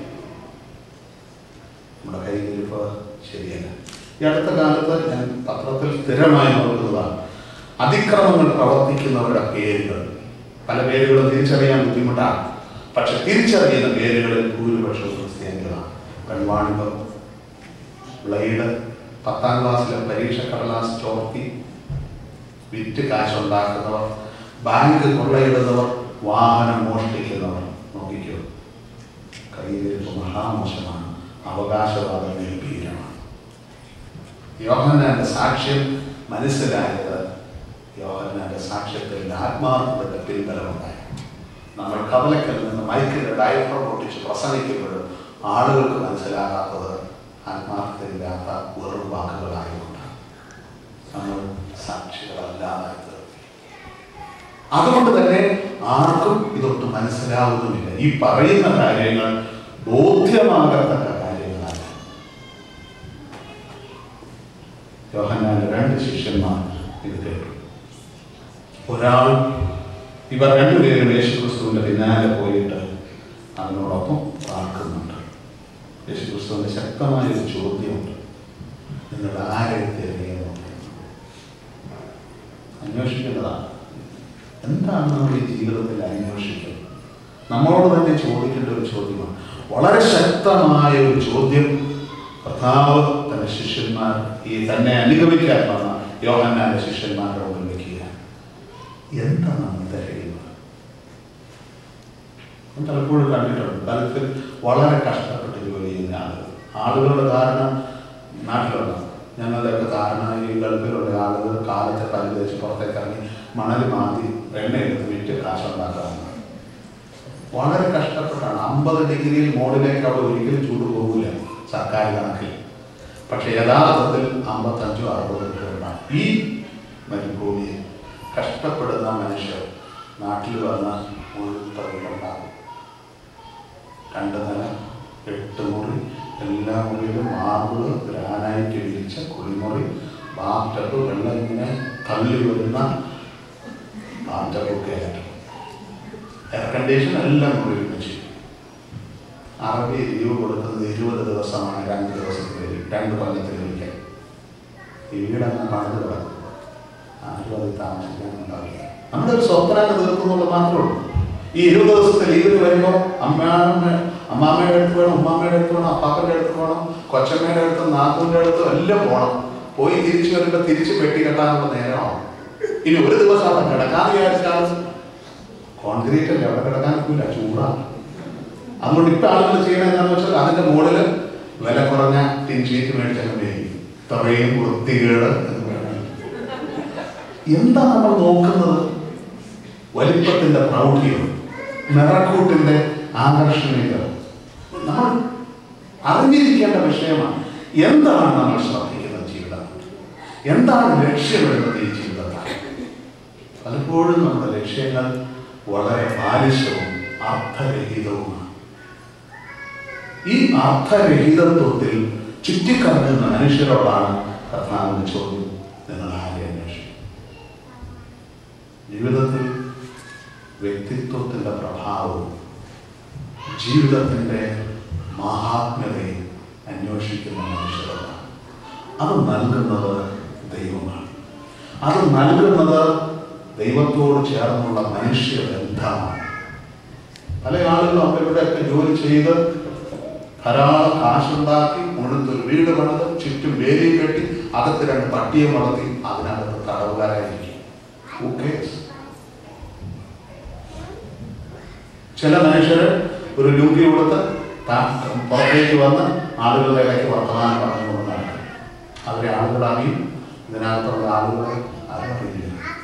നമ്മുടെ കയ്യിൽ ഇപ്പോൾ ശരിയല്ല ഈ അടുത്ത കാലത്ത് ഞാൻ പത്രത്തിൽ സ്ഥിരമായി നോക്കുന്നതാണ് അതിക്രമങ്ങൾ പ്രവർത്തിക്കുന്നവരുടെ പേരുകൾ പല പേരുകളും തിരിച്ചറിയാൻ ബുദ്ധിമുട്ടാണ് പക്ഷെ തിരിച്ചറിയുന്ന പേരുകളിൽ ഭൂരിപക്ഷവും ക്രിസ്ത്യാനികളാണ് പെൺവാണിഭം ബ്ലൈഡ് പത്താം ക്ലാസ്സിലെ പരീക്ഷ കടലാസ് ചോർത്തി വിറ്റ് കാശുണ്ടാക്കുന്നവർ ബാങ്ക് കൊള്ളയിടുന്നവർ വാഹനം മോഷ്ടിക്കുന്നവർ നോക്കിക്കോ കയ്യിലിരിപ്പ് മഹാമോശമാണ് അവകാശവാദം ഗംഭീരമാണ് യോഹന്നാന്റെ സാക്ഷ്യം മനസ്സിലായത് യോഹന്നാന്റെ സാക്ഷ്യത്തിൽ ആത്മാർത്ഥതയുടെ പിൻബലമുണ്ടായി നമ്മൾ കവലക്കൽ നിന്ന് മൈക്കിന്റെ ഡയഫ്രം പൊട്ടിച്ച് പ്രസംഗിക്കുമ്പോഴും ആളുകൾക്ക് മനസ്സിലാകാത്തത് ആത്മാർത്ഥതയില്ലാത്ത വെറും വാക്കുകളായതുകൊണ്ടാണ് നമ്മൾ സാക്ഷികളല്ലാതായി തീർന്നു അതുകൊണ്ട് തന്നെ ആർക്കും ഇതൊട്ടും മനസ്സിലാവുന്നുമില്ല ഈ പറയുന്ന കാര്യങ്ങൾ ബോധ്യമാകത്തക്ക കാര്യങ്ങളല്ല യോഹന്നാന്റെ രണ്ട് ശിഷ്യന്മാർ ഇത് കേട്ടു ഒരാൾ ഇവർ രണ്ടുപേരും യേശുക്രിസ്തുവിന്റെ പിന്നാലെ പോയിട്ട് അവനോടൊപ്പം പാർക്കുന്നുണ്ട് യേശുക്രിസ്തുവിന്റെ ശക്തമായ ഒരു ചോദ്യമുണ്ട് നിങ്ങൾ ആരെ തിരയുന്നു അന്വേഷിക്കേണ്ടതാണ് എന്താണ് നമ്മൾ ഈ ജീവിതത്തിൽ അന്വേഷിക്കുന്നത് നമ്മളോട് തന്നെ ചോദിക്കേണ്ട ഒരു ചോദ്യമാണ് വളരെ ശക്തമായ ഒരു ചോദ്യം കർത്താവ് തന്റെ ശിഷ്യന്മാർ ഈ തന്നെ അനുഗമിക്കാൻ വന്ന യോഹന്നാന്റെ ശിഷ്യന്മാരുടെ മുമ്പിൽ വയ്ക്കുക എന്താണ് നമ്മൾ തിരയുന്നത് ഞാൻ പലപ്പോഴും കണ്ടിട്ടുണ്ട് തലത്തിൽ വളരെ കഷ്ടപ്പെട്ട് ജോലി ചെയ്യുന്ന ആളുകൾ ആളുകളുടെ കാരണം നാട്ടിലുള്ള ഞങ്ങളുടെയൊക്കെ കാരണം ഈ ഗൾഫിലുള്ള ആളുകൾ കാലത്തെ പല്ല് തേച്ച് പുറത്തേക്ക് ഇറങ്ങി മണൽ മാന്തി എണ്ണയെടുത്ത് വിറ്റ് കാശുണ്ടാക്കാറുണ്ട് വളരെ കഷ്ടപ്പെട്ടാണ് അമ്പത് ഡിഗ്രിയിൽ മോഡിലേക്ക് അവിടെ ഒരിക്കലും ചൂട് പോകില്ല സർക്കാർ കണക്കിൽ പക്ഷെ യഥാർത്ഥത്തിൽ അമ്പത്തഞ്ചോ അറുപതോ ഉണ്ടാകും ഈ മരുഭൂമിയിൽ കഷ്ടപ്പെടുന്ന മനുഷ്യർ നാട്ടിൽ വന്ന മുഴുത്തവരുണ്ടാകും രണ്ട് നില എട്ട് മുറി എല്ലാ മുറിയിലും മാർബിള് ഗ്രാനൈറ്റ് വിരിച്ച കുളിമുറി ബാറ്റപ്പ് വെള്ളം ഇങ്ങനെ തള്ളി വരുന്ന ബാറ്റപ്പൊക്കെ ആയിട്ട് എയർ കണ്ടീഷൻ എല്ലാം മുറിയിൽ വെച്ച് അറബി ലീവ് കൊടുക്കുന്നത് ഇരുപത് ദിവസമാണ് രണ്ട് ദിവസത്തിൽ രണ്ട് കൊല്ലത്തിൽ ഒരിക്കൽ ഈ വീടങ്ങ് പണിത് കിടക്കും ആരും അത് താമസിക്കാനുണ്ടാവില്ല നമ്മുടെ ഒരു സ്വപ്നം തീർക്കുന്നുള്ളത് മാത്രമേ ഉള്ളൂ ഈ ഇരുപത് ദിവസത്തെ ലീവിൽ വരുമ്പോൾ അമ്മയുടെ അമ്മാമ്മയുടെ അടുത്ത് വേണം ഉമ്മാമ്മയുടെ അടുത്ത് വേണം അപ്പാപ്പൻ്റെ അടുത്ത് വേണം കൊച്ചമ്മയുടെ അടുത്ത് നാത്തൂൻ്റെ അടുത്ത് എല്ലാം പോകണം പോയി തിരിച്ചു വരുമ്പോൾ തിരിച്ച് പെട്ടി കെട്ടാനുള്ള നേരമാണ് ഇനി ഒരു ദിവസം അവിടെ കിടക്കാന്ന് വിചാരിച്ചാൽ കോൺക്രീറ്റ് അല്ലേ അവിടെ കിടക്കാൻ പറ്റില്ല ചൂടാണ് അതുകൊണ്ട് ഇപ്പൊ ആളുകൾ ചെയ്യണത് എന്താണെന്ന് വെച്ചാൽ അതിന്റെ മുകളിൽ വില കുറഞ്ഞ ടിൻ ഷീറ്റ് മേടിച്ചങ്ങ് മേടിക്കും ഇത്രയും വൃത്തികേട് എന്ന് പറയുന്നത് എന്താ നമ്മൾ നോക്കുന്നത് വലിപ്പത്തിന്റെ പ്രൗഢിയോ നിറക്കൂട്ടിന്റെ ആകർഷണീയത നമ്മൾ അറിഞ്ഞിരിക്കേണ്ട വിഷയമാണ് എന്താണ് നമ്മൾ ശ്രദ്ധിക്കുന്ന ജീവിതം എന്താണ് ലക്ഷ്യമിടുന്നത് ഈ ജീവിതത്തിൽ പലപ്പോഴും നമ്മുടെ ലക്ഷ്യങ്ങൾ വളരെ ബാലിശവും അർത്ഥരഹിതവുമാണ് ഈ അർത്ഥരഹിതത്വത്തിൽ ചുറ്റിക്കറങ്ങുന്ന മനുഷ്യരോടാണ് കർത്താവിന്റെ ചോദ്യം നിങ്ങൾ ആരെ അന്വേഷിക്കും ജീവിതത്തിൽ വ്യക്തിത്വത്തിന്റെ പ്രഭാവവും ജീവിതത്തിന്റെ മഹാത്മ്യതയും അന്വേഷിക്കുന്ന മനുഷ്യരോടാണ് അത് നൽകുന്നത് ദൈവമാണ് അത് നൽകുന്നത് ദൈവത്തോട് ചേർന്നുള്ള മനുഷ്യ ബന്ധമാണ് പല ആളുകളും അവരുടെയൊക്കെ ജോലി ചെയ്ത് ധാരാളം കാശുണ്ടാക്കി മുഴുത്തൊരു വീട് പണിത് ചുറ്റും വേലി കെട്ടി അകത്ത് രണ്ട് പട്ടിയെ വളർത്തി അതിനകത്ത് തടവുകാരായിരിക്കും Who cares? ചില മനുഷ്യർ ഒരു ലുങ്കി കൊടുത്ത് താ- പുറത്തേക്ക് വന്ന് ആളുകളുടെ ഇടയ്ക്ക് വർത്തമാനം പറഞ്ഞുകൊണ്ട് നടക്കും അവരെ ആളുകൾ അറിയും ഇതിനകത്തുള്ള ആളുകളെ അറിയില്ല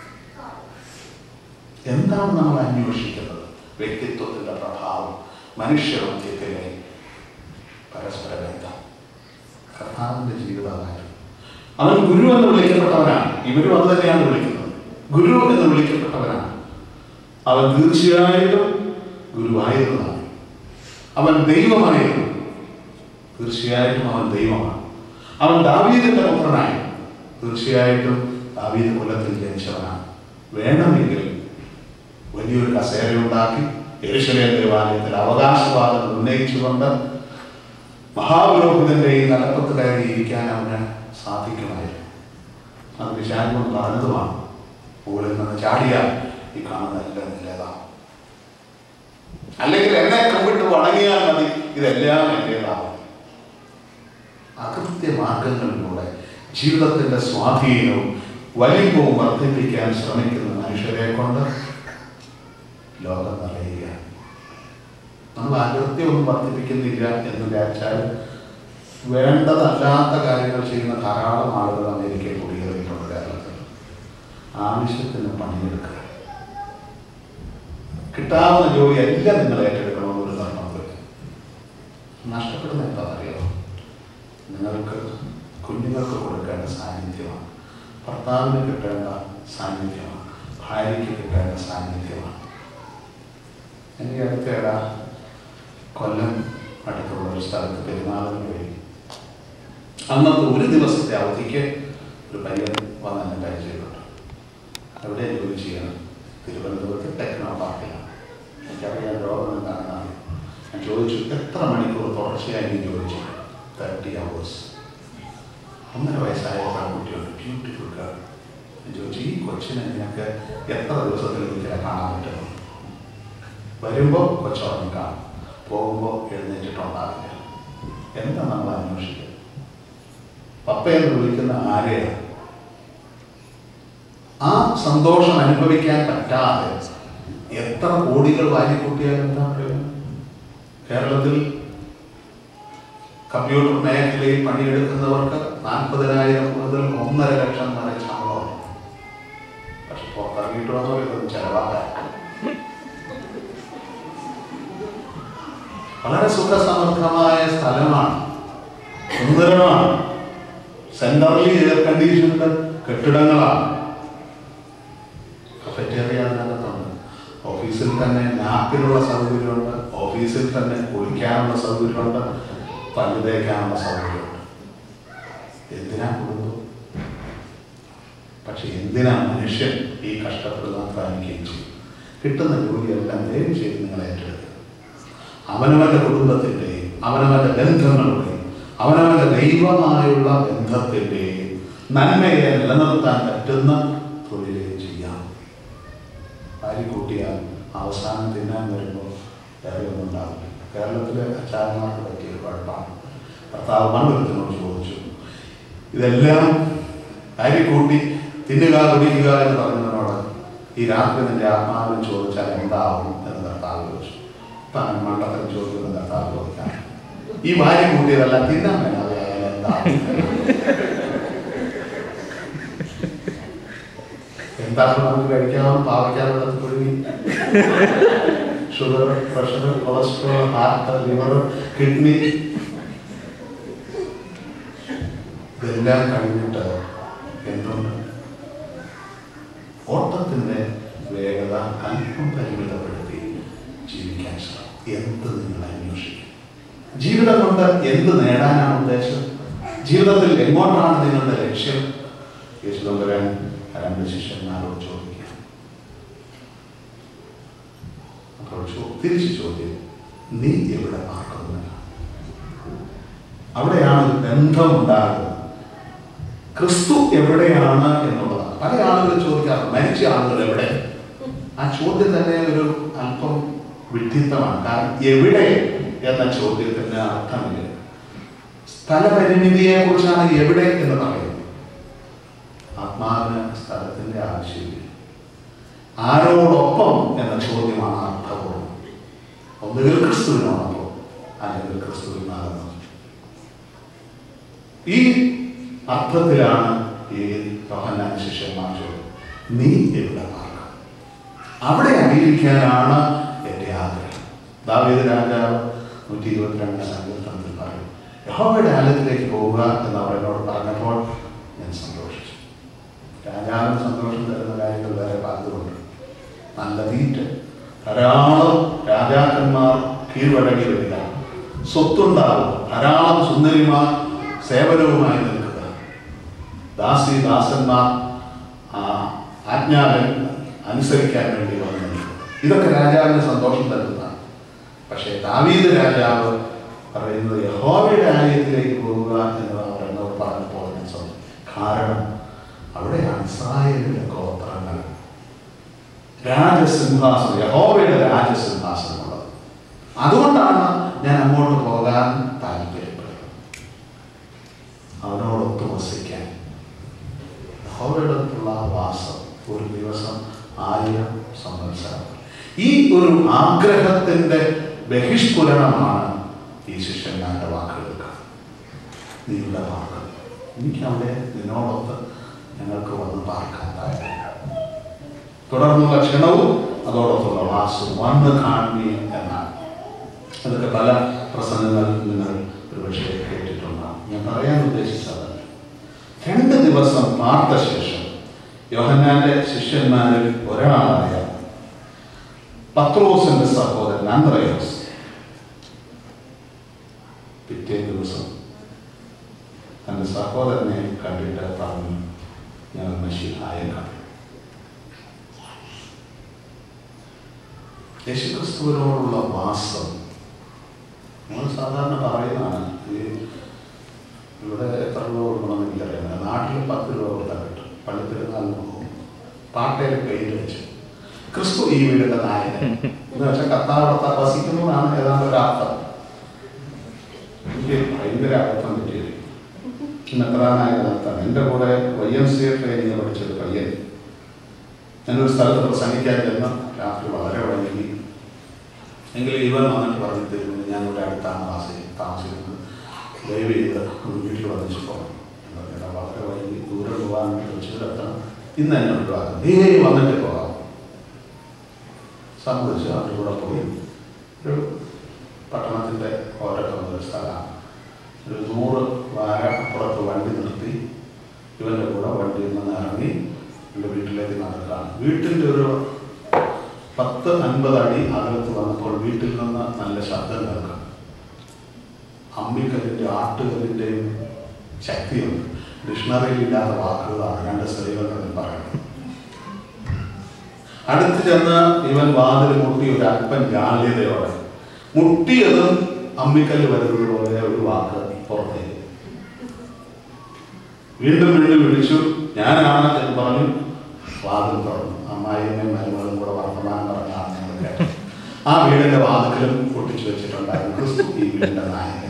എന്താണ് നമ്മൾ അന്വേഷിക്കുന്നത് വ്യക്തിത്വത്തിന്റെ പ്രഭാവം മനുഷ്യമധ്യത്തിലെ പരസ്പര ബന്ധം കർത്താവിന്റെ ജീവിതമായിരുന്നു അവൻ ഗുരു എന്ന് വിളിക്കപ്പെട്ടവനാണ് ഇവരും അത് തന്നെയാണ് വിളിക്കുന്നത് ഗുരു എന്ന് വിളിക്കപ്പെട്ടവനാണ് അവൻ തീർച്ചയായിട്ടും ഗുരുവായിരുന്നതാണ് അവൻ ദൈവമായിരുന്നു തീർച്ചയായിട്ടും അവൻ ദൈവമാണ് അവൻ ദാവീദിന്റെ പുത്രനായി തീർച്ചയായിട്ടും ദാവീദ് കുലത്തിൽ ജനിച്ചവനാണ് വേണമെങ്കിൽ വലിയൊരു കസേരയുണ്ടാക്കി യെരുശലേം ദേവാലയത്തിൽ അവകാശവാദം ഉന്നയിച്ചുകൊണ്ട് മഹാപുരോഹിതന്റെ ഈ തലപ്പത്ത് കയറി ഇരിക്കാൻ അവന് സാധിക്കുമായിരുന്നു അത് വിശാഖം പറഞ്ഞതുമാണ് മുകളിൽ നിന്ന് ചാടിയാൽ ഈ കാണുന്ന എല്ലാം നിലേതാവും അല്ലെങ്കിൽ എന്നെ കുമ്പിട്ട് വണങ്ങിയാൽ മതി ഇതെല്ലാം എന്റേതാവും അകൃത്യ മാർഗങ്ങളിലൂടെ ജീവിതത്തിന്റെ സ്വാധീനവും വലിപ്പവും വർദ്ധിപ്പിക്കാൻ ശ്രമിക്കുന്ന മനുഷ്യരെ കൊണ്ട് ലോകം നിറയുക നമ്മൾ അകൃത്യമൊന്നും വർദ്ധിപ്പിക്കുന്നില്ല എന്ന് വിചാരിച്ചാൽ വേണ്ടതല്ലാത്ത കാര്യങ്ങൾ ചെയ്യുന്ന ധാരാളം ആളുകൾ അമേരിക്കയിൽ കുടിയേറിയിട്ടുണ്ട് കേരളത്തിൽ ആവശ്യത്തിന് പണിയെടുക്കുക കിട്ടാവുന്ന ജോലി എല്ലാം നിങ്ങൾ ഏറ്റെടുക്കണമെന്ന് ഒരു ധർമ്മത്തിൽ നഷ്ടപ്പെടുന്ന എന്താണെന്നറിയോ നിങ്ങൾക്ക് കുഞ്ഞുങ്ങൾക്ക് കൊടുക്കേണ്ട സാന്നിധ്യമാണ് ഭർത്താവിന് കിട്ടേണ്ട സാന്നിധ്യമാണ് ഭാര്യയ്ക്ക് കിട്ടേണ്ട സാന്നിധ്യമാണ് എനിക്ക് അടുത്തേടാ കൊല്ലം അടുത്തുള്ള ഒരു സ്ഥലത്ത് പെരുമാറുന്ന വഴി അന്നത്തെ ഒരു ദിവസത്തെ അവധിക്ക് ഒരു പയ്യൻ വന്ന് എന്നെ പരിചയപ്പെട്ടു അവിടെ ജോലി ചെയ്യണം തിരുവനന്തപുരത്ത് ടെക്നോ പാർക്കിലാണ് എനിക്കറിയാൻ രോഗം എന്താണെന്നാണ് ഞാൻ ചോദിച്ചു എത്ര മണിക്കൂർ തുടർച്ചയായി നീ ജോലി ചെയ്യും തേർട്ടി അവേഴ്സ് ഒന്നര വയസ്സായ പെൺകുട്ടിയുണ്ട് ബ്യൂട്ടിഫുൾ ഗേൾ ഞാൻ ചോദിച്ചു ഈ കൊച്ചിനെ നിനക്ക് എത്ര ദിവസത്തിൽ ഒരിക്കലെ കാണാൻ പറ്റുന്നു വരുമ്പോൾ കൊച്ചുറങ്ങി കാണും പോകുമ്പോൾ എഴുന്നേറ്റിട്ടുണ്ടാവില്ല എന്താ നമ്മൾ അന്വേഷിക്കുക പപ്പയെന്ന് വിളിക്കുന്ന ആരെയാണ് ആ സന്തോഷം അനുഭവിക്കാൻ പറ്റാതെ എത്ര കോടികൾ വാരിക്കൂട്ടിയാലും എന്താ പ്രയോജനം കേരളത്തിൽ കമ്പ്യൂട്ടർ മേഖലയിൽ പണിയെടുക്കുന്നവർക്ക് നാൽപ്പതിനായിരം മുതൽ ഒന്നര ലക്ഷം വരെ ശമ്പളമുണ്ട് പക്ഷെ പുറത്തിറങ്ങിയിട്ട് വന്നവർ ഇതൊന്നും ചെലവാക്കാൻ വളരെ സുഖസമൃദ്ധമായ സ്ഥലമാണ് സുന്ദരമാണ് സെൻട്രലി എയർ കണ്ടീഷൻഡ് കെട്ടിടങ്ങളാണ് കഫറ്റേറിയ അതിനകത്തുണ്ട് ഓഫീസിൽ തന്നെ നാപ്പിനുള്ള സൗകര്യമുണ്ട് ഓഫീസിൽ തന്നെ കുളിക്കാനുള്ള സൗകര്യമുണ്ട് പല്ല് തേക്കാനുള്ള സൗകര്യമുണ്ട് എന്തിനാ കുടുംബം പക്ഷെ എന്തിനാ മനുഷ്യൻ ഈ കഷ്ടപ്പെടുന്ന അധ്വാനിക്കുകയും ചെയ്യും കിട്ടുന്ന ജോലിയെല്ലാം ദയവ് ചെയ്ത് നിങ്ങൾ ഏറ്റെടുക്കുക അവനവന്റെ കുടുംബത്തിൻ്റെയും അവനവന്റെ ബന്ധങ്ങളുടെയും അവനവന്റെ ദൈവമായുള്ള ബന്ധത്തിൻ്റെയും നന്മയെ നിലനിർത്താൻ പറ്റുന്ന തൊഴിലേ ചെയ്യാം ഭാര്യ കൂട്ടിയാൽ അവസാനം തിന്നാൻ വരുമ്പോൾ വേറെ ഒന്നും ഉണ്ടാവില്ല കേരളത്തിലെ അച്ചാരന്മാർക്ക് പറ്റിയ കുഴപ്പമാണ് ഭർത്താവ് മണ്ഡലത്തിനോട് ചോദിച്ചു ഇതെല്ലാം അരി കൂട്ടി തിന്നുക കുടിക്കുക എന്ന് പറഞ്ഞതിനോട് ഈ രാത്രി നിന്റെ ആത്മാവിന് ചോദിച്ചാൽ എന്താവും എന്ന് കർത്താവ് ചോദിച്ചു താൻ മണ്ഡലത്തിൽ ചോദിക്കുന്ന കർത്താവ് ചോദിക്കാം ഈ ഭാര്യ കൂട്ടിയതെല്ലാം തിന്നാൻ വേണ്ടാതെ ആയാലും എന്താവും എന്താണ് നമുക്ക് കഴിക്കാവുന്ന പാവയ്ക്കാനുള്ളത് പുഴുങ്ങി sugar pressure cholesterol heart liver kidney ഇതെല്ലാം കഴിഞ്ഞിട്ട് എന്തുണ്ട് ഓട്ടത്തിന്റെ വേഗത അല്പം പരിമിതപ്പെടുത്തി ജീവിക്കാൻ ശ്രമിക്കും എന്ത് നിങ്ങൾ അന്വേഷിക്കും ജീവിതം കൊണ്ട് എന്ത് നേടാനാണ് ഉദ്ദേശം ജീവിതത്തിൽ എങ്ങോട്ടാണ് നിങ്ങളുടെ ലക്ഷ്യം യേശുദമ്പരാൻ രണ്ട് ശിഷ്യന്മാരോട് ചോദിക്കുക അപ്പോൾ ചോ- തിരിച്ച് ചോദ്യം നീ എവിടെ പാർക്കുന്നവനാണ് അവിടെയാണ് ഒരു ബന്ധം ഉണ്ടാകുന്നത് ക്രിസ്തു എവിടെയാണ് എന്നുള്ളതാണ് പല ആളുകൾ ചോദിക്കാറുണ്ട് മരിച്ച ആളുകൾ എവിടെ ആ ചോദ്യം തന്നെ ഒരു അല്പം വിഡ്ഢിത്തമാണ് കാരണം എവിടെ എന്ന ചോദ്യത്തിന് അർത്ഥമില്ല സ്ഥലപരിമിതിയെ കുറിച്ചാണ് എവിടെ എന്ന് പറയുന്നത് ആത്മാവിന് സ്ഥലത്തിന്റെ ആവശ്യമില്ല ആരോടൊപ്പം എന്ന ചോദ്യമാണ് അർത്ഥപൂർണ്ണം ഒന്നുകിൽ ക്രിസ്തുവിനോടൊപ്പം അല്ലെങ്കിൽ ക്രിസ്തുവിനാകുന്നു ഈ അർത്ഥത്തിലാണ് ഈ യോഹന്നാൻ ശിഷ്യന്മാർ ചോദ്യം നീ എവിടെ പാർക്കാം അവിടെ അംഗീകരിക്കാനാണ് എൻ്റെ ആഗ്രഹം ദാവീദ് രാജാവ് നൂറ്റി ഇരുപത്തിരണ്ട് സങ്കീർത്തനത്തിൽ പറയും യഹോവയുടെ ആലയത്തിലേക്ക് പോവുക എന്ന് അവർ എന്നോട് പറഞ്ഞപ്പോൾ ഞാൻ സന്തോഷിച്ചു രാജാവിന് സന്തോഷം തരുന്ന കാര്യങ്ങൾ വേറെ പലതുമുണ്ട് നല്ല തീറ്റ് ധാരാളം രാജാക്കന്മാർ കീഴ്വഴങ്ങി വരിക സ്വത്തുണ്ടാവും ധാരാളം സുന്ദരിമാർ സേവനവുമായി നിൽക്കുക ദാസി ദാസന്മാർ ആ, ആജ്ഞാകൾ അനുസരിക്കാൻ വേണ്ടി വന്നു നിൽക്കുക ഇതൊക്കെ രാജാവിന് സന്തോഷം തരുന്നതാണ് പക്ഷേ ദാവീദ് രാജാവ് പറയുന്നത് യഹോവയുടെ ആലയത്തിലേക്ക് പോവുക എന്ന് പറയുന്നവർ പറഞ്ഞപ്പോൾ ഞാൻ സന്തോഷം കാരണം അവിടെയാണ് ഇസ്രായേലിന്റെ ഗോത്രങ്ങൾ രാജസിംഹാസനം യഹോവയുടെ രാജസിംഹാസനമുള്ളത് അതുകൊണ്ടാണ് ഞാൻ അങ്ങോട്ട് പോകാൻ താല്പര്യപ്പെടുന്നത് അവനോടൊത്ത് വസിക്കാൻ യഹോവയുടെ അടുത്തുള്ള വാസം ഒരു ദിവസം ആയിരം സംവത്സരം ഈ ഒരു ആഗ്രഹത്തിന്റെ ബഹിഷ്ഫുരണമാണ് ഈ ശിഷ്യന്മാരുടെ വാക്കുകൾക്ക് നിങ്ങളുടെ വാക്ക് എനിക്ക് അവിടെ നിന്നോടൊത്ത് ഞങ്ങൾക്ക് വന്ന് പാർക്കാൻ താല്പര്യം തുടർന്നുള്ള ക്ഷണവും അതോടൊപ്പമുള്ള വാസവും വന്ന് കാണുകയും എന്നാണ് അതൊക്കെ പല പ്രസംഗങ്ങൾ നിങ്ങൾ ഒരുപക്ഷെ കേട്ടിട്ടുണ്ടാകും ഞാൻ പറയാൻ ഉദ്ദേശിച്ചത് രണ്ട് ദിവസം പാർത്ത ശേഷം യോഹന്നാന്റെ ശിഷ്യന്മാരിൽ ഒരാളായ പത്രോസിന്റെ സഹോദരൻ അന്ത്രയോസ് പിറ്റേ ദിവസം തന്റെ സഹോദരനെ കണ്ടിട്ട് പറഞ്ഞു ഞാൻ മഷിഹായ കണ്ടു യേശുക്രിസ്തുവിനോടുള്ള വാസം നമ്മൾ സാധാരണ പറയുന്നതാണ് ഈ ഇവിടെ എത്ര രൂപ കൊടുക്കണമെന്ന് എനിക്കറിയാം നാട്ടിൽ പത്ത് രൂപ കൊടുത്താൽ കിട്ടും പള്ളിപ്പെരുന്നാളിന് പോകും പാട്ടയിൽ പെയിന്റ് വെച്ച് ക്രിസ്തു ഈ വീടിന്റെ നായകൻ എന്ന് വെച്ചാൽ കത്താവടത്ത വസിക്കുന്നു എന്നാണ് ഏതാണ്ട് ഒരു അർത്ഥം എനിക്ക് ഭയങ്കര അബദ്ധം പറ്റിയത് ഇന്ന് എത്രാനായ കാലത്താണ് എൻ്റെ കൂടെ Y M C A training പഠിച്ചൊരു പയ്യൻ ഞാനൊരു സ്ഥലത്ത് പ്രസംഗിക്കാൻ ചെന്ന് രാത്രി വളരെ വൈകി എങ്കിൽ ഇവൻ വന്നിട്ട് പറഞ്ഞു തരുന്നു ഞാൻ ഇവിടെ അടുത്താണ് താമസി താമസിക്കുന്നത് ദയവ് ചെയ്ത് ഒന്ന് വീട്ടിൽ വന്നിച്ച് പോകണം എന്ന് പറഞ്ഞാൽ വളരെ വൈകി ദൂരെ പോകാൻ തൃശ്ശൂരെത്തണം ഇന്ന് എന്നെ ഒഴിവാക്കണം നീ വന്നിട്ട് പോകാം സമ്മതിച്ചു അവരുടെ കൂടെ പോയി ഒരു പട്ടണത്തിൻ്റെ ഓരത്തുള്ള ഒരു സ്ഥലമാണ് ഒരു നൂറ് വാര അപ്പുറത്ത് വണ്ടി നിർത്തി ഇവൻ്റെ കൂടെ വണ്ടിയിൽ നിന്ന് ഇറങ്ങി എൻ്റെ വീട്ടിലേക്ക് നടക്കുകയാണ് വീട്ടിൻ്റെ ഒരു പത്ത് അൻപത് അടി അകലത്ത് വന്നപ്പോൾ വീട്ടിൽ നിന്ന് നല്ല ശബ്ദം കേൾക്കാം അമ്മിക്കല്ലിൻ്റെ ആട്ടുകല്ലിൻ്റെയും ശക്തിയുണ്ട് ഡിക്ഷണറിയിൽ ഇല്ലാത്ത വാക്കുകളാണ് രണ്ട് സ്ത്രീകൾ പറയുന്നത് അടുത്ത് ചെന്ന് ഇവൻ വാതിൽ മുട്ടി ഒരു അല്പം ജാള്യതയോടെ മുട്ടിയതും അമ്മിക്കല്ല് വരുന്നത് പോലെ ഒരു വാക്ക് പുറത്തേക്ക് വീണ്ടും വീണ്ടും വിളിച്ചു ഞാനാണ് എന്ന് പറഞ്ഞു വാതിൽ തുറന്നു അമ്മായിയമ്മയും മരുമകളും കൂടെ വർത്തമാനം പറഞ്ഞാണ് ഞങ്ങൾ കേട്ടത് ആ വീടിന്റെ വാതിലും പൊട്ടിച്ചു വെച്ചിട്ടുണ്ടായിരുന്നു ക്രിസ്തു ഈ വീടിന്റെ നായകൻ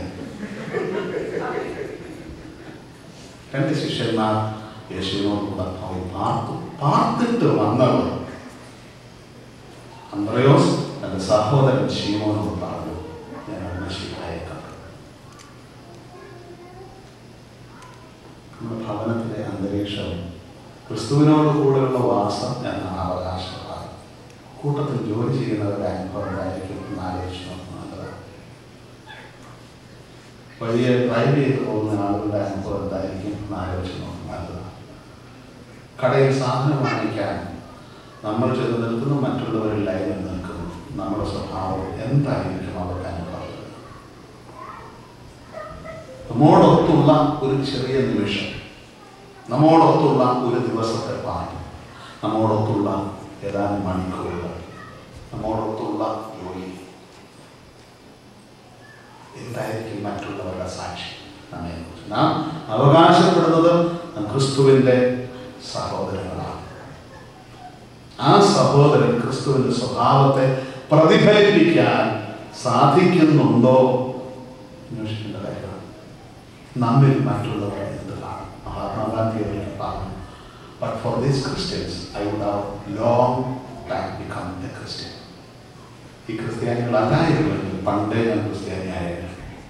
രണ്ട് ശിഷ്യന്മാർ യേശുവിനോട് കൂടെ പോയി പാർത്തു പാർത്തിട്ട് വന്നവർ അന്ത്രയോസ് തന്റെ സഹോദരൻ ശീമോനോട് പറഞ്ഞു ഞാൻ അന്വേഷിക്കായ കണ്ടു നമ്മുടെ ഭവനത്തിലെ അന്തരീക്ഷം ക്രിസ്തുവിനോട് കൂടെയുള്ള വാസം എന്നാണ് അവകാശപ്പെടാറ് കൂട്ടത്തിൽ ജോലി ചെയ്യുന്നവരുടെ അനുഭവം എന്തായിരിക്കും എന്ന് ആലോചിച്ച് നോക്കുന്നത് വഴിയെ ഡ്രൈവ് ചെയ്ത് പോകുന്ന ആളുകളുടെ അനുഭവം എന്തായിരിക്കും എന്ന് ആലോചിച്ച് നോക്കുന്നത് കടയിൽ സാധനം വാങ്ങിക്കാൻ നമ്മൾ ചെന്ന് നിൽക്കുന്നു മറ്റുള്ളവരിൽ ലൈനിൽ നിൽക്കുന്നു നമ്മുടെ സ്വഭാവം എന്തായിരിക്കും അവർക്ക് അനുഭവം നമ്മോടൊത്തുള്ള ഒരു ചെറിയ നിമിഷം നമ്മോടൊത്തുള്ള ഒരു ദിവസത്തെ പാട്ട് നമ്മോടൊത്തുള്ള ഏതാനും മണിക്കൂറുകൾ നമ്മോടൊത്തുള്ള ജോലി എന്തായിരിക്കും മറ്റുള്ളവരുടെ സാക്ഷി നമ്മെക്കുറിച്ച് നാം അവകാശപ്പെടുന്നത് നാം ക്രിസ്തുവിൻ്റെ സഹോദരങ്ങളാണ് ആ സഹോദരൻ ക്രിസ്തുവിന്റെ സ്വഭാവത്തെ പ്രതിഫലിപ്പിക്കാൻ സാധിക്കുന്നുണ്ടോ അന്വേഷിക്കേണ്ട കാര്യമാണ് നമ്മിൽ മറ്റുള്ളവർ എന്ത് കാണും മഹാത്മാഗാന്ധി അവർക്ക് പറഞ്ഞു but for these Christians I would have long time become a Christian ഈ ക്രിസ്ത്യാനികളല്ലായിരുന്നെങ്കിൽ പണ്ടേ ഞാൻ ക്രിസ്ത്യാനിയായിരുന്നു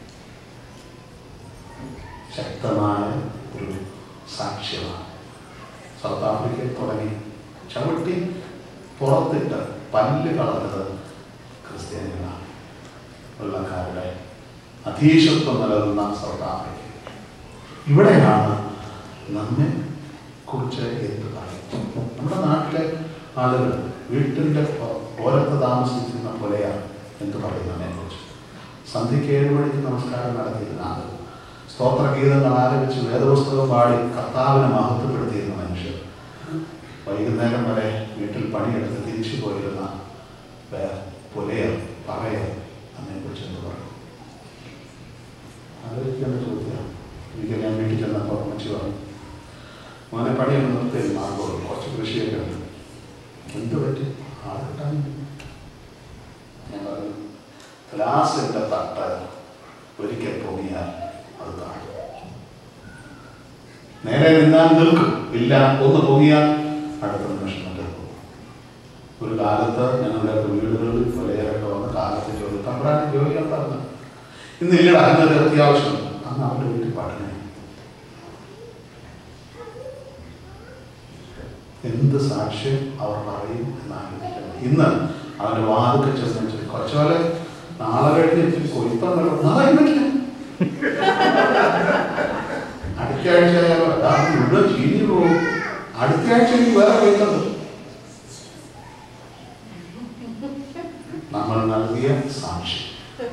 ശക്തമായ ഒരു സാക്ഷ്യമാണ് സൗത്ത് ആഫ്രിക്കയിൽ തുടങ്ങി ചവിട്ടി പുറത്തിട്ട് പല്ല് കളഞ്ഞത് ക്രിസ്ത്യാനികളാണ് വെള്ളക്കാരുടെ അധീശത്വം നിലനിന്ന സൗത്ത് ആഫ്രിക്ക ഇവിടെയാണ് നമ്മെ കുറിച്ച് എന്ത് പറയും നമ്മുടെ നാട്ടിലെ ആളുകൾ വീട്ടിൻ്റെ ഓരത്ത് താമസിക്കുന്ന പോലെയാണ് എന്ത് പറയുന്നതിനെ കുറിച്ച് സന്ധ്യയ്ക്ക് ഏഴ് മണിക്ക് നമസ്കാരം നടത്തിയിരുന്ന ആളുകൾ സ്തോത്രഗീതങ്ങൾ ആലപിച്ച് വേദപുസ്തകം പാടി കർത്താവിനെ മഹത്വപ്പെടുത്തിയിരുന്ന മനുഷ്യർ വൈകുന്നേരം വരെ വീട്ടിൽ പണിയെടുത്ത് തിരിച്ചു പോയിരുന്ന പുലയർ പറയർ അതിനെക്കുറിച്ച് എന്ത് പറയും ആലോചിക്കേണ്ട ചോദ്യമാണ് ഒരിക്കൽ ഞാൻ വീട്ടിൽ ചെന്നപ്പോൾ അമ്മച്ചി പറഞ്ഞു മോനെ പണിയൊന്നും നിർത്തി മാർഗോളൂ കുറച്ച് കൃഷിയൊക്കെ ഉണ്ട് എന്ത് പറ്റി ആള് കിട്ടാൻ ഞാൻ പറഞ്ഞു ഗ്ലാസിന്റെ തട്ട് ഒരിക്കൽ പൊങ്ങിയാൽ അത് കാണും നേരെ നിന്നാൽ നിൽക്കും ഇല്ല ഒന്ന് പൊങ്ങിയാൽ അടുത്ത നിമിഷം മറ്റേ പോകും ഒരു കാലത്ത് ഞങ്ങളുടെ വീടുകളിൽ കൊലയരൊക്കെ വന്ന് കാലത്ത് ജോലി തമ്പ്രാൻ ജോലി ഉണ്ടായിരുന്നു ഇന്ന് ഇല്ലടാ ഇന്നത് അത്യാവശ്യം അന്ന് അവരുടെ വീട്ടിൽ പഠനം എന്ത് സാക്ഷ്യം അവർ പറയും എന്നാഗ്രഹിക്കുന്നത് ഇന്ന് അവന്റെ വാതൊക്കെ ചെന്ന് വെച്ചാൽ കുറച്ചു പോലെ നാളെ കഴിഞ്ഞ് ഇച്ചിരി കൊയ്ത്തം വരണം നാളെ പറ്റില്ല അടുത്ത ആഴ്ച ആയാലോ അതാ മുഴുവൻ ചീഞ്ഞു പോകും അടുത്ത ആഴ്ച എനിക്ക് വേറെ കൊയ്ത്തുണ്ട് നമ്മൾ നൽകിയ സാക്ഷ്യം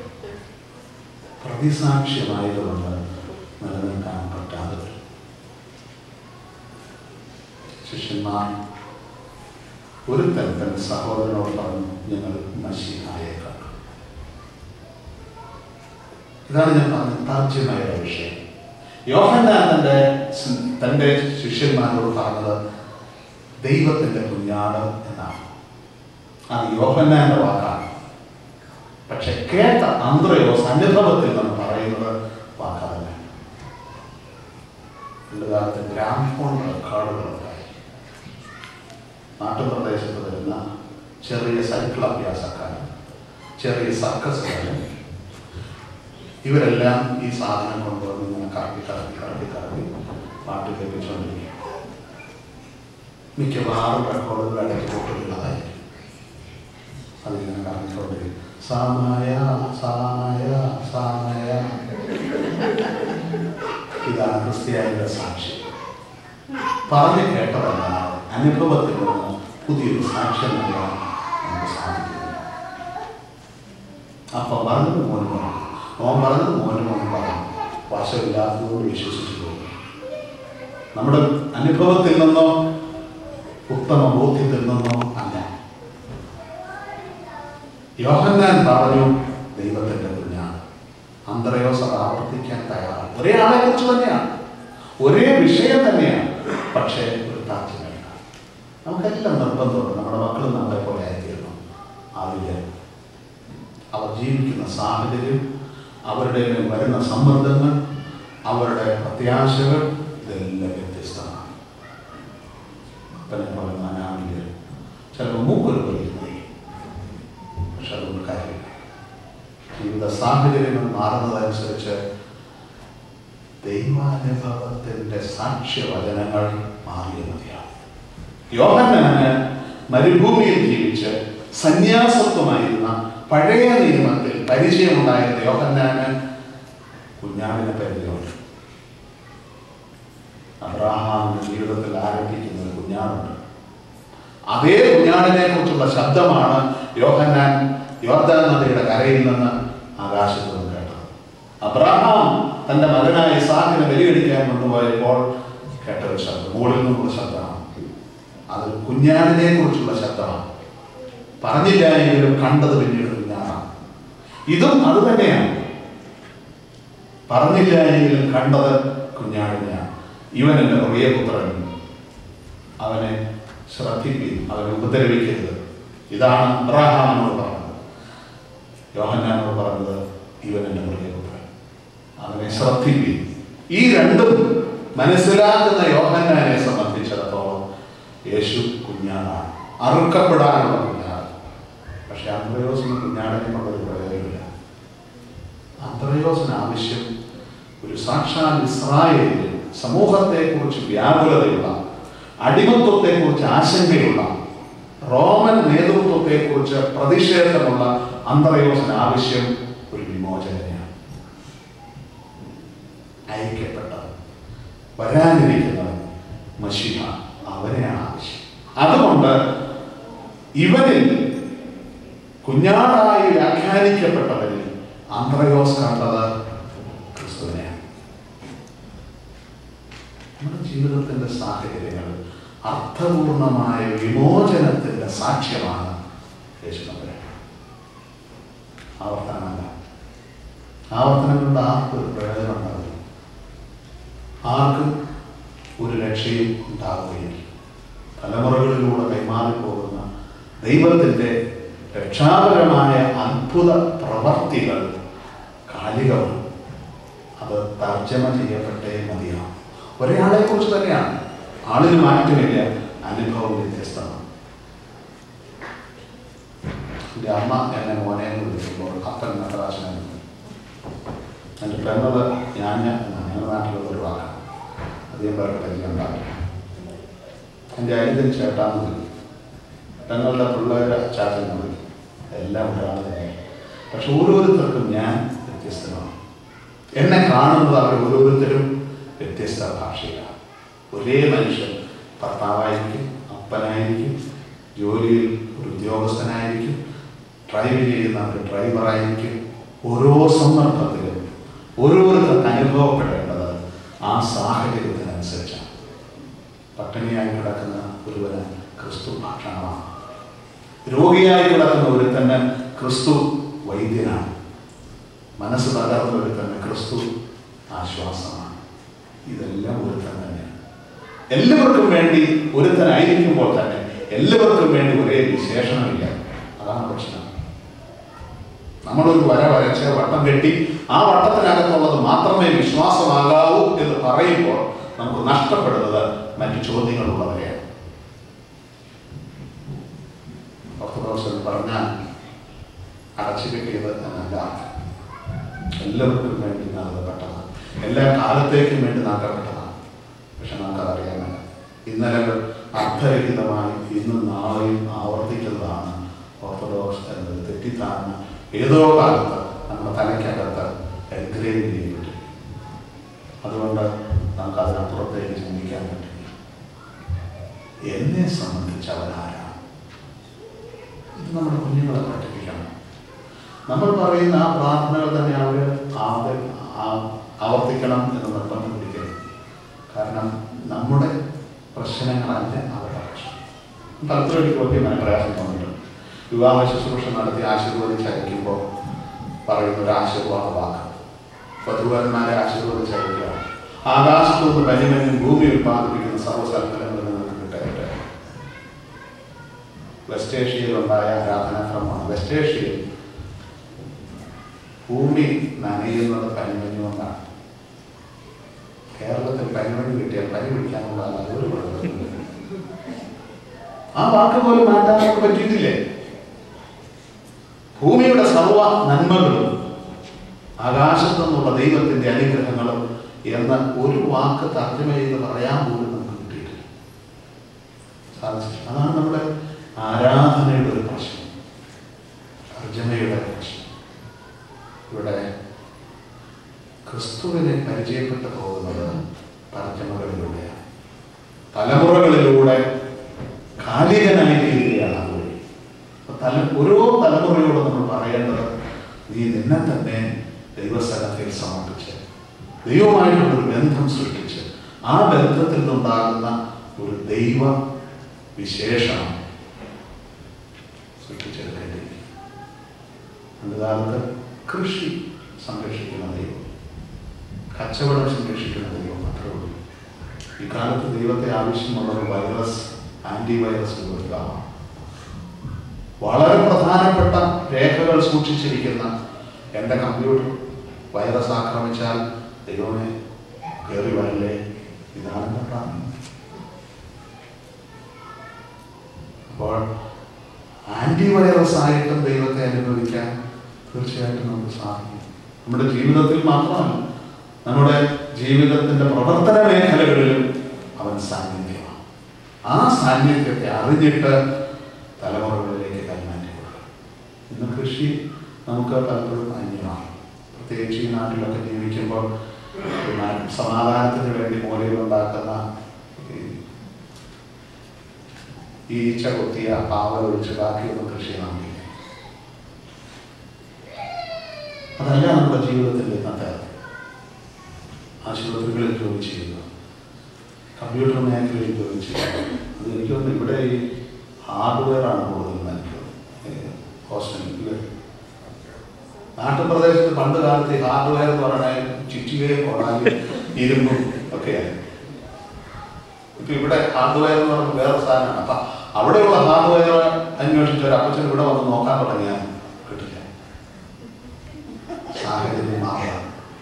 പ്രതിസാക്ഷ്യമായതുകൊണ്ട് നിലനിൽക്കാൻ പറ്റാതെ വരും ശിഷ്യന്മാർ ഒരു തരത്തിൽ സഹോദരനോട് പറഞ്ഞു ഞങ്ങൾ മഷിഹായെ കണ്ടു ഇതാണ് ഞാൻ പറഞ്ഞ താജ്യമായ വിഷയം യോഹന്നാൻ തന്റെ സ്- തന്റെ ശിഷ്യന്മാരോട് പറഞ്ഞത് ദൈവത്തിന്റെ കുഞ്ഞാട് എന്നാണ് അത് യോഹന്നാന്റെ വാക്കാണ് പക്ഷെ കേട്ട അന്ത്രയോസ് അനുഭവത്തിൽ നിന്ന് പറയുന്നത് വാക്കതല്ല പണ്ടുകാലത്ത് ഗ്രാമഫോൺ റെക്കോർഡുകളുണ്ടായി നാട്ടുപ്രദേശത്ത് വരുന്ന ചെറിയ സൈക്കിൾ അഭ്യാസക്കാരൻ ചെറിയ സർക്കസുകാരൻ ഇവരെല്ലാം ഈ സാധനം കൊണ്ടുവന്ന് ഇങ്ങനെ കറക്കി കറക്കി കറക്കി കറക്കി പാട്ട് കേൾപ്പിച്ചുകൊണ്ടിരിക്കും മിക്കവാറും റെക്കോർഡുകൾ ഇടയ്ക്ക് പൊട്ടുള്ളതായിരിക്കും അതിങ്ങനെ കറങ്ങിക്കൊണ്ടിരിക്കും സാമായ സാമായ സാമായ ഇതാണ് ക്രിസ്ത്യാനിയുടെ സാക്ഷി പറഞ്ഞു കേട്ടതല്ല അനുഭവത്തിൽ നിന്ന് പുതിയൊരു സാക്ഷ്യം നൽകാൻ നമുക്ക് സാധിക്കുന്നു അപ്പൊ പറഞ്ഞത് മോന് പറഞ്ഞു മോൻ പറഞ്ഞത് മോന് മോൻ പറഞ്ഞു വശമില്ലാത്തതോട് വിശ്വസിച്ചു പോകും നമ്മുടെ അനുഭവത്തിൽ നിന്നോ ഉത്തമ ബോധ്യത്തിൽ നിന്നോ അല്ല യോഹന്നാൻ പറഞ്ഞു ദൈവത്തിന്റെ കുഞ്ഞാണ് അന്ത്രയോസ് അത് ആവർത്തിക്കാൻ തയ്യാറാണ് ഒരേ ആളെ കുറിച്ച് തന്നെയാണ് ഒരേ വിഷയം തന്നെയാണ് പക്ഷേ ഒരു താല്പര്യമില്ല നമുക്കെല്ലാം നിർബന്ധമുണ്ട് നമ്മുടെ മക്കൾ നമ്മളെ പോലെ ആയിത്തീരണം ആവില്ല അവർ ജീവിക്കുന്ന സാഹചര്യം അവരുടെ മേൽ വരുന്ന സമ്മർദ്ദങ്ങൾ അവരുടെ പ്രത്യാശകൾ ഇതെല്ലാം വ്യത്യസ്തമാണ് അപ്പനെ പോലെ നാനാവില്ല ചിലപ്പോൾ മൂക്കൊരു പോലെ ഇരുന്നേക്കും പക്ഷെ അതുകൊണ്ട് കാര്യമില്ല ജീവിത സാഹചര്യങ്ങൾ മാറുന്നതനുസരിച്ച് ദൈവാനുഭവത്തിന്റെ സാക്ഷ്യവചനങ്ങൾ മാറിയ മതിയാണ് യോഹന്നാന് മരുഭൂമിയിൽ ജീവിച്ച് സന്യാസത്വമായിരുന്ന പഴയ നിയമത്തിൽ പരിചയമുണ്ടായിരുന്ന യോഹന്നാന് കുഞ്ഞാടിനെ പരിചയമുണ്ട് അബ്രാഹാമിന്റെ ജീവിതത്തിൽ ആരംഭിക്കുന്ന ഒരു കുഞ്ഞാടുണ്ട് അതേ കുഞ്ഞാടിനെ കുറിച്ചുള്ള ശബ്ദമാണ് യോഹന്നാൻ യോർദാൻ നദിയുടെ കരയിൽ നിന്ന് ആകാശത്ത് നിന്ന് കേട്ടത് അബ്രഹാം തന്റെ മകനായ ഇസാഖിനെ ബലിയടിക്കാൻ കൊണ്ടുപോയപ്പോൾ കേട്ട ഒരു ശബ്ദം മുകളിൽ നിന്നുള്ള ശബ്ദമാണ് അത് കുഞ്ഞാടിനെ കുറിച്ചുള്ള ശബ്ദമാണ് പറഞ്ഞില്ല എങ്കിലും കണ്ടത് പിന്നീട് കുഞ്ഞാടാണ് ഇതും അത് തന്നെയാണ് പറഞ്ഞില്ല എങ്കിലും കണ്ടത് കുഞ്ഞാടിനെയാണ് ഇവൻ എൻ്റെ പ്രിയപുത്രൻ അവനെ ശ്രദ്ധിക്കുകയും അവനെ ഉപദ്രവിക്കരുത് ഇതാണ് അബ്രാഹാമിനോട് പറഞ്ഞത് യോഹന്നാനോട് പറഞ്ഞത് ഇവൻ എൻ്റെ പ്രിയപുത്രൻ അവനെ ശ്രദ്ധിക്കുകയും ഈ രണ്ടും മനസ്സിലാക്കുന്ന യോഹന്നാനെ സംബന്ധിച്ചിടത്തോളം യേശു കുഞ്ഞാടാണ് അറുക്കപ്പെടാനുള്ള കുഞ്ഞാട് പക്ഷെ അന്ത്രയോസിന് കുഞ്ഞാടിനെ കൊണ്ടൊരു പ്രയോജനമില്ല അന്ത്രയോസിന് ആവശ്യം ഒരു സാക്ഷാൽ ഇസ്രായേലിൽ സമൂഹത്തെക്കുറിച്ച് വ്യാകുലതയുള്ള അടിമത്വത്തെക്കുറിച്ച് ആശങ്കയുള്ള റോമൻ നേതൃത്വത്തെക്കുറിച്ച് പ്രതിഷേധമുള്ള അന്ത്രയോസിന് ആവശ്യം ഒരു വിമോചനയാണ് അയക്കപ്പെട്ടത് വരാനിരിക്കുന്നവൻ മഷിഹ അവനെയാണ് ആവശ്യം അതുകൊണ്ട് ഇവനിൽ കുഞ്ഞാടായി വ്യാഖ്യാനിക്കപ്പെട്ടവരിൽ അന്ത്രയോസ് കണ്ടത് ക്രിസ്തുവിനെയാണ് നമ്മുടെ ജീവിതത്തിന്റെ സാഹചര്യങ്ങൾ അർത്ഥപൂർണമായ വിമോചനത്തിന്റെ സാക്ഷ്യമാണ് യേശുനമ്പുരാൻ ആവർത്തനമല്ല ആവർത്തനം കൊണ്ട് ആർക്കും ഒരു പ്രയോജനം ഉണ്ടാവില്ല ആർക്കും ഒരു രക്ഷയും ഉണ്ടാവുകയില്ല തലമുറകളിലൂടെ കൈമാറിപ്പോകുന്ന ദൈവത്തിൻ്റെ രക്ഷാപരമായ അത്ഭുത പ്രവർത്തികൾ കാലികമാണ് അത് തർജ്ജമ ചെയ്യപ്പെട്ടേ മതിയാവും ഒരാളെ കുറിച്ച് തന്നെയാണ് ആളിന് മാറ്റമില്ല അനുഭവം വ്യത്യസ്തമാണ് എൻ്റെ അമ്മ എന്നെ മോനെ എന്ന് വിളിക്കുമ്പോൾ അപ്പൻ നടരാശനായിരുന്നു എൻ്റെ പെണ്ണത് ഞാൻ എന്നാണ് ഞങ്ങളുടെ നാട്ടിലുള്ള ഒരു വാക്കാണ് അധികം പേർക്ക് പരിചയം ഉണ്ടാവില്ല എൻ്റെ അനിതൻ ചേട്ടാന്ന് വിളിക്കും പെങ്ങളുടെ പിള്ളേരെ ചാച്ചനെ വിളിക്കും എല്ലാം ഒരാൾ തന്നെ പക്ഷെ ഓരോരുത്തർക്കും ഞാൻ വ്യത്യസ്തമാണ് എന്നെ കാണുന്നത് അവർ ഓരോരുത്തരും വ്യത്യസ്ത ഭാഷയിലാണ് ഒരേ മനുഷ്യൻ ഭർത്താവായിരിക്കും അപ്പനായിരിക്കും ജോലിയിൽ ഒരു ഉദ്യോഗസ്ഥനായിരിക്കും ഡ്രൈവ് ചെയ്യുന്ന ഒരു ഡ്രൈവറായിരിക്കും ഓരോ സന്ദർഭത്തിലും ഓരോരുത്തർക്ക് അനുഭവപ്പെടേണ്ടത് ആ സാഹചര്യത്തിനനുസരിച്ചാണ് പട്ടിണിയായി കിടക്കുന്ന ഒരുവന് ക്രിസ്തു ഭക്ഷണമാണ് രോഗിയായി കിടക്കുന്ന ഒരുത്തന് ക്രിസ്തു വൈദ്യനാണ് മനസ്സ് തകർന്ന ഒരുത്തന് ക്രിസ്തു ആശ്വാസമാണ് ഇതെല്ലാം ഒരുത്തൻ തന്നെയാണ് എല്ലാവർക്കും വേണ്ടി ഒരുത്തനായിരിക്കുമ്പോൾ തന്നെ എല്ലാവർക്കും വേണ്ടി ഒരേ വിശേഷണമില്ല അതാണ് പ്രശ്നം നമ്മളൊരു വര വരച്ച് വട്ടം കെട്ടി ആ വട്ടത്തിനകത്തുള്ളത് മാത്രമേ വിശ്വാസമാകാവൂ എന്ന് പറയുമ്പോൾ നമുക്ക് നഷ്ടപ്പെടുന്നത് മറ്റു ചോദ്യങ്ങളുള്ളവരെയാണ് ഓർത്തഡോക്സ് എന്ന് പറഞ്ഞാൽ അടച്ചു കെട്ടിയത് എന്നല്ല എല്ലാവർക്കും വേണ്ടി നൽകപ്പെട്ടതാണ് എല്ലാ കാലത്തേക്കും വേണ്ടി നൽകപ്പെട്ടതാണ് പക്ഷെ നമുക്കതറിയാമല്ല ഇന്നലകൾ അർത്ഥരഹിതമായി ഇന്നും നാളെയും ആവർത്തിക്കുന്നതാണ് ഓർത്തഡോക്സ് എന്നത് തെറ്റിദ്ധാരണ ഏതോ കാലത്ത് നമ്മുടെ തലയ്ക്കകത്ത് എൻഗ്രേവ് ചെയ്യപ്പെട്ടു അതുകൊണ്ട് നമുക്ക് അതിനപ്പുറത്തേക്ക് ചിന്തിക്കാൻ പറ്റില്ല എന്നെ സംബന്ധിച്ച് അവനാരാണ് ഇത് നമ്മുടെ കുഞ്ഞുങ്ങളെ പഠിപ്പിക്കണം നമ്മൾ പറയുന്ന ആ പ്രാർത്ഥനകൾ തന്നെ അവർ ആവ- ആ- ആവർത്തിക്കണം എന്ന് നിർബന്ധം പിടിക്കരുത് കാരണം നമ്മുടെ പ്രശ്നങ്ങളല്ല അവരുടെ പ്രശ്നം പലപ്പോഴും എനിക്ക് വലിയ മനപ്രയാസം തോന്നിയിട്ടുണ്ട് വിവാഹ ശുശ്രൂഷ നടത്തി ആശീർവദിച്ചയക്കുമ്പോൾ പറയുന്ന ഒരു ആശീർവാദ വാക്ക് വധുവരന്മാരെ ആശീർവദിച്ചയക്കുക ആകാശത്തു നിന്ന് പരിമനും ഭൂമി ഉത്പാദിപ്പിക്കുന്ന സർവ്വസൽഫലങ്ങളിൽ നിന്ന് കിട്ടട്ടെ വെസ്റ്റ് ഏഷ്യയിലുണ്ടായ ആരാധനാക്രമമാണ് വെസ്റ്റ് ഏഷ്യയിൽ ഭൂമി നനയുന്നത് പനിമഞ്ഞുകൊണ്ടാണ് കേരളത്തിൽ പനിമഞ്ഞ് കിട്ടിയാൽ പനി പിടിക്കാനുള്ള ഒരു കുഴപ്പമില്ല ആ വാക്ക് പോലും മാറ്റാൻ നമുക്ക് പറ്റിയിട്ടില്ലേ ഭൂമിയുടെ സർവ നന്മകളും ആകാശത്തു നിന്നുള്ള ദൈവത്തിന്റെ അനുഗ്രഹങ്ങളും എന്ന ഒരു വാക്ക് തർജ്ജമ ചെയ്ത് പറയാൻ പോലും നമുക്ക് കിട്ടിയിട്ടില്ല സാധിച്ചിട്ടില്ല അതാണ് നമ്മുടെ ആരാധനയുടെ ഒരു പ്രശ്നം തർജ്ജമയുടെ പ്രശ്നം ഇവിടെ ക്രിസ്തുവിനെ പരിചയപ്പെട്ടു പോകുന്നത് തർജ്ജമകളിലൂടെയാണ് തലമുറകളിലൂടെ കാലികനായി തീരുകയാണ് അതുവഴി അപ്പൊ തല ഓരോ തലമുറയോടും നമ്മൾ പറയേണ്ടത് നീ നിന്നെ തന്നെ ദൈവസ്ഥലത്തിൽ സമർപ്പിച്ച് ദൈവമായിട്ടുള്ളൊരു ബന്ധം സൃഷ്ടിച്ച് ആ ബന്ധത്തിൽ നിന്നുണ്ടാകുന്ന ഒരു ദൈവ വിശേഷണം സൃഷ്ടിച്ചെടുക്കേണ്ടിയിരിക്കും കാലത്ത് കൃഷി സംരക്ഷിക്കുന്ന ദൈവം കച്ചവടം സംരക്ഷിക്കുന്ന ദൈവം അത്രേ ഉള്ളൂ ഈ കാലത്ത് ദൈവത്തെ ആവശ്യമുള്ള ഒരു വൈറസ് ആന്റി വൈറസ് കൊടുക്കുക വളരെ പ്രധാനപ്പെട്ട രേഖകൾ സൂക്ഷിച്ചിരിക്കുന്ന എൻ്റെ കമ്പ്യൂട്ടർ വൈറസ് ആക്രമിച്ചാൽ ദൈവമേ കയറി വരല്ലേ ഇതാണ് എൻ്റെ പ്രാർത്ഥന അപ്പോൾ ആന്റി വൈറസ് ആയിട്ടും ദൈവത്തെ അനുഭവിക്കാൻ തീർച്ചയായിട്ടും നമുക്ക് സാധിക്കും നമ്മുടെ ജീവിതത്തിൽ മാത്രമല്ല നമ്മുടെ ജീവിതത്തിന്റെ പ്രവർത്തന മേഖലകളിലും അവൻ സാന്നിധ്യമാണ് ആ സാന്നിധ്യത്തെ അറിഞ്ഞിട്ട് തലമുറകളിലേക്ക് കൈമാറ്റി കൊടുക്കണം ഇന്ന് കൃഷി നമുക്ക് പലപ്പോഴും അന്യമാണ് പ്രത്യേകിച്ച് ഈ നാട്ടിലൊക്കെ ജീവിക്കുമ്പോൾ പിന്നെ സമാധാനത്തിന് വേണ്ടി മൂലയിലുണ്ടാക്കുന്ന ഈ ഈ ഈച്ച കൊത്തിയ പാവൽ ഒഴിച്ച് ബാക്കിയൊന്നും കൃഷി നമുക്കില്ല അതല്ല നമ്മുടെ ജീവിതത്തിൽ ഇന്നത്തെ ആശുപത്രികളിൽ ജോലി ചെയ്യുക കമ്പ്യൂട്ടർ മേഖലയിൽ ജോലി ചെയ്യുക അത് എനിക്ക് തോന്നുന്നു ഇവിടെ ഈ ഹാർഡ്വെയർ ആണ് കൂടുതൽ എനിക്ക് ഹോസ്റ്റലിൽ നാട്ടുപ്രദേശത്ത് പണ്ട് കാലത്ത് ഈ ഹാർഡ്വെയർ എന്ന് പറഞ്ഞാൽ ചുറ്റികയും കൊടാലും ഇരുമ്പും ഒക്കെയാണ് ഇപ്പൊ ഇവിടെ ഹാർഡ്വെയർ എന്ന് പറയുന്നത് വേറെ സാധനമാണ് അപ്പൊ അവിടെയുള്ള ഹാർഡ്വെയർ അന്വേഷിച്ച് ഒരു അപ്പച്ചൻ ഇവിടെ വന്ന് നോക്കാൻ തുടങ്ങിയാൽ കിട്ടില്ല സാഹചര്യം മാറുക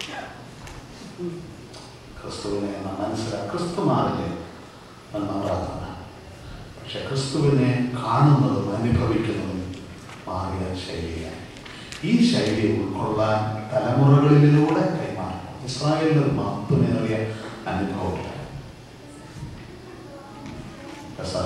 ക്രിസ്തുവിനെ നാം മനസ്സിലാക്കി ക്രിസ്തു മാറില്ലേ അത് മാറാത്തതാണ് പക്ഷെ ക്രിസ്തുവിനെ കാണുന്നതും അനുഭവിക്കുന്നതും മാറിയ ശൈലിയാണ് ഈ ശൈലി ഉൾക്കൊള്ളാൻ തലമുറകളിലൂടെ കൈമാറും ഇസ്രായേലിന് ഒരു മഹത്വമേറിയ അനുഭവമില്ല പെസഹ.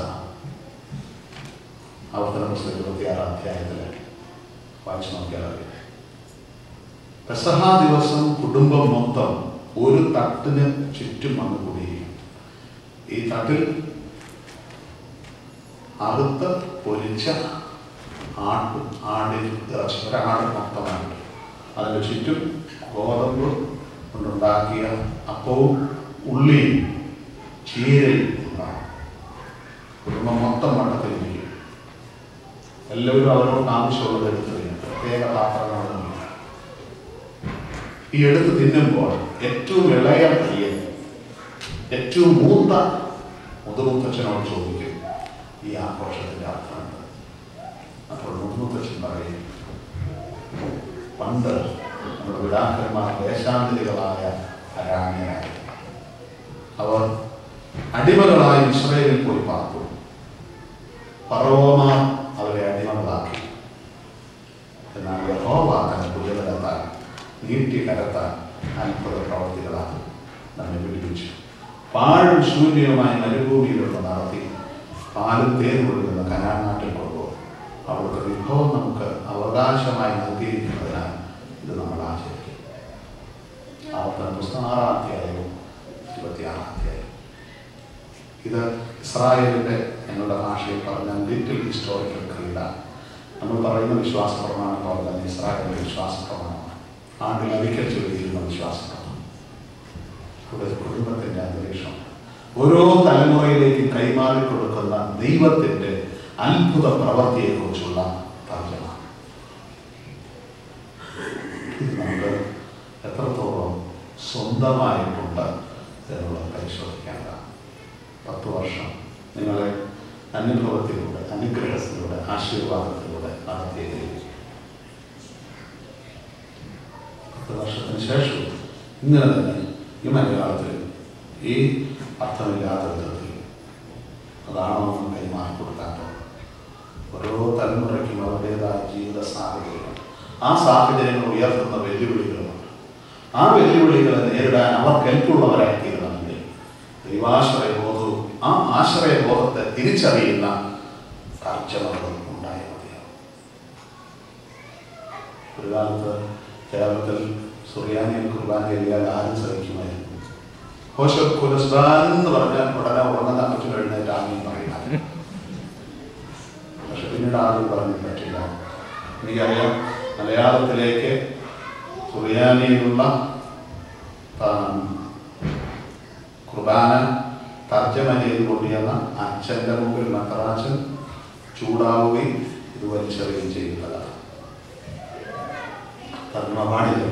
ആവർത്തന പുസ്തകം ഇരുപത്തിയാറാം അധ്യായത്തിൽ വായിച്ചു നോക്കിയാൽ അറിയാം പെസഹ ദിവസം കുടുംബം മൊത്തം ഒരു തട്ടിന് ചുറ്റും വന്ന് കൂടിയിരിക്കും ഈ തട്ടിൽ അറുത്ത് പൊരിച്ച ആട്ട് ആടിൽ ഇറച്ചി ഒരാട് മൊത്തമായിട്ട് അതിന് ചുറ്റും ഗോതമ്പ് കൊണ്ടുണ്ടാക്കിയ അപ്പവും ഉള്ളിയും ചീരയും ഉണ്ടാകും കുടുംബം മൊത്തം മട്ടത്തിലിരിക്കും എല്ലാവരും അവരോട് ആവശ്യമുള്ളത് എടുത്ത് തിന്നും പ്രത്യേക പാത്രങ്ങളൊന്നുമില്ല ഈ എടുത്ത് തിന്നുമ്പോൾ ഏറ്റവും ഇളയ പയ്യൻ ഏറ്റവും മൂത്ത മുതുമുത്തച്ഛനോട് ചോദിക്കും ഈ ആഘോഷത്തിന്റെ അർത്ഥം എന്ത് അപ്പോൾ മുതുമുത്തച്ഛൻ പറയും പണ്ട് നമ്മുടെ പിതാക്കന്മാർ ദേശാന്തരികളായ അരാണ്യരായി അവർ അടിമകളായി ഇസ്രയേലിൽ പോയി പാർത്തു പറവോമാർ അവരെ അടിമകളാക്കി എന്നാൽ യഹോവ തന്റെ ഭുജബലത്താൽ നീട്ടി കരത്താൻ അത്ഭുത പ്രവർത്തികളാൽ നമ്മെ വിടുവിച്ചു പാഴും ശൂന്യവുമായ മരുഭൂമിയിലുള്ള നടത്തി പാലും തേനും ഒഴുകുന്ന കനാൻ നാട്ടിൽ കൊണ്ടുപോകും അവിടുത്തെ വിഭവം നമുക്ക് അവകാശമായി നൽകിയിരിക്കുന്നതിനാൽ ഇത് നമ്മൾ ആചരിക്കും ആവർത്തന പുസ്തകം ആറാം അധ്യായവും ഇരുപത്തിയാറാം അധ്യായം ഇത് ഇസ്രായേലിന്റെ ഞങ്ങളുടെ ഭാഷയിൽ പറഞ്ഞ ലിറ്റിൽ ഹിസ്റ്റോറിക്കൽ ക്രീഡ നമ്മൾ പറയുന്ന വിശ്വാസ പ്രമാണം പോലെ തന്നെ ഇസ്രായേലിന്റെ വിശ്വാസ പ്രമാണമാണ് ആണ്ടിൽ ഒരിക്കൽ ചൊല്ലിയിരുന്ന വിശ്വാസ പ്രമാണം ഇവിടെ ഒരു കുടുംബത്തിന്റെ അന്തരീക്ഷം ഓരോ തലമുറയിലേക്കും കൈമാറി കൊടുക്കുന്ന ദൈവത്തിന്റെ അത്ഭുത പ്രവൃത്തിയെക്കുറിച്ചുള്ള തർജ്ജമ ഇത് നമുക്ക് എത്രത്തോളം സ്വന്തമായിട്ടുണ്ട് എന്നുള്ളത് പരിശോധിക്കേണ്ടതാണ് പത്ത് വർഷം നിങ്ങളെ അനുഭവത്തിലൂടെ അനുഗ്രഹത്തിലൂടെ ആശീർവാദത്തിലൂടെ നടത്തിയതിൽ പത്ത് വർഷത്തിന് ശേഷം ഇങ്ങനെ തന്നെ ഈ മലയാളത്തിൽ ഈ അർത്ഥമില്ലാത്ത വിധത്തിൽ അതാണോ നമ്മൾ കൈമാറി കൊടുക്കാൻ പോകുന്നത് ഓരോ തലമുറയ്ക്കും അവരുടേതായ ജീവിത സാഹചര്യങ്ങൾ ആ സാഹചര്യങ്ങൾ ഉയർത്തുന്ന വെല്ലുവിളികളുമുണ്ട് ആ വെല്ലുവിളികളെ നേരിടാൻ അവർ കെൽപ്പുള്ളവരായി തീരണമെങ്കിൽ ദൈവാശ്രയബോധവും ആ ആശ്രയബോധത്തെ തിരിച്ചറിയുന്ന തർജ്ജമകളും ഉണ്ടായ മതിയാവും ഒരു കാലത്ത് കേരളത്തിൽ സുറിയാനിയൻ കുർബാന എഴുതിയാൽ ആരും ശ്രമിക്കുമായിരുന്നു ഹോഷബ് കുലസ്ബാൻ എന്ന് പറഞ്ഞാൽ ഉടനെ ഉറങ്ങുന്ന കൊച്ചു കഴിഞ്ഞിട്ട് ആമീൻ പറയുന്നത് പക്ഷെ പിന്നീട് ആരും പറഞ്ഞു പറ്റില്ല എനിക്കറിയാം മലയാളത്തിലേക്ക് സുറിയാനിയിലുള്ള ആം, കുർബാന തർജ്ജമ ചെയ്ത് കൊണ്ടുവന്ന അച്ഛൻ്റെ മുമ്പിൽ മത്തറാച്ചൻ ചൂടാവുകയും ഇത് വലിച്ചെറിയുകയും ചെയ്യുന്നതാണ് തർജ്ജമ പാടില്ല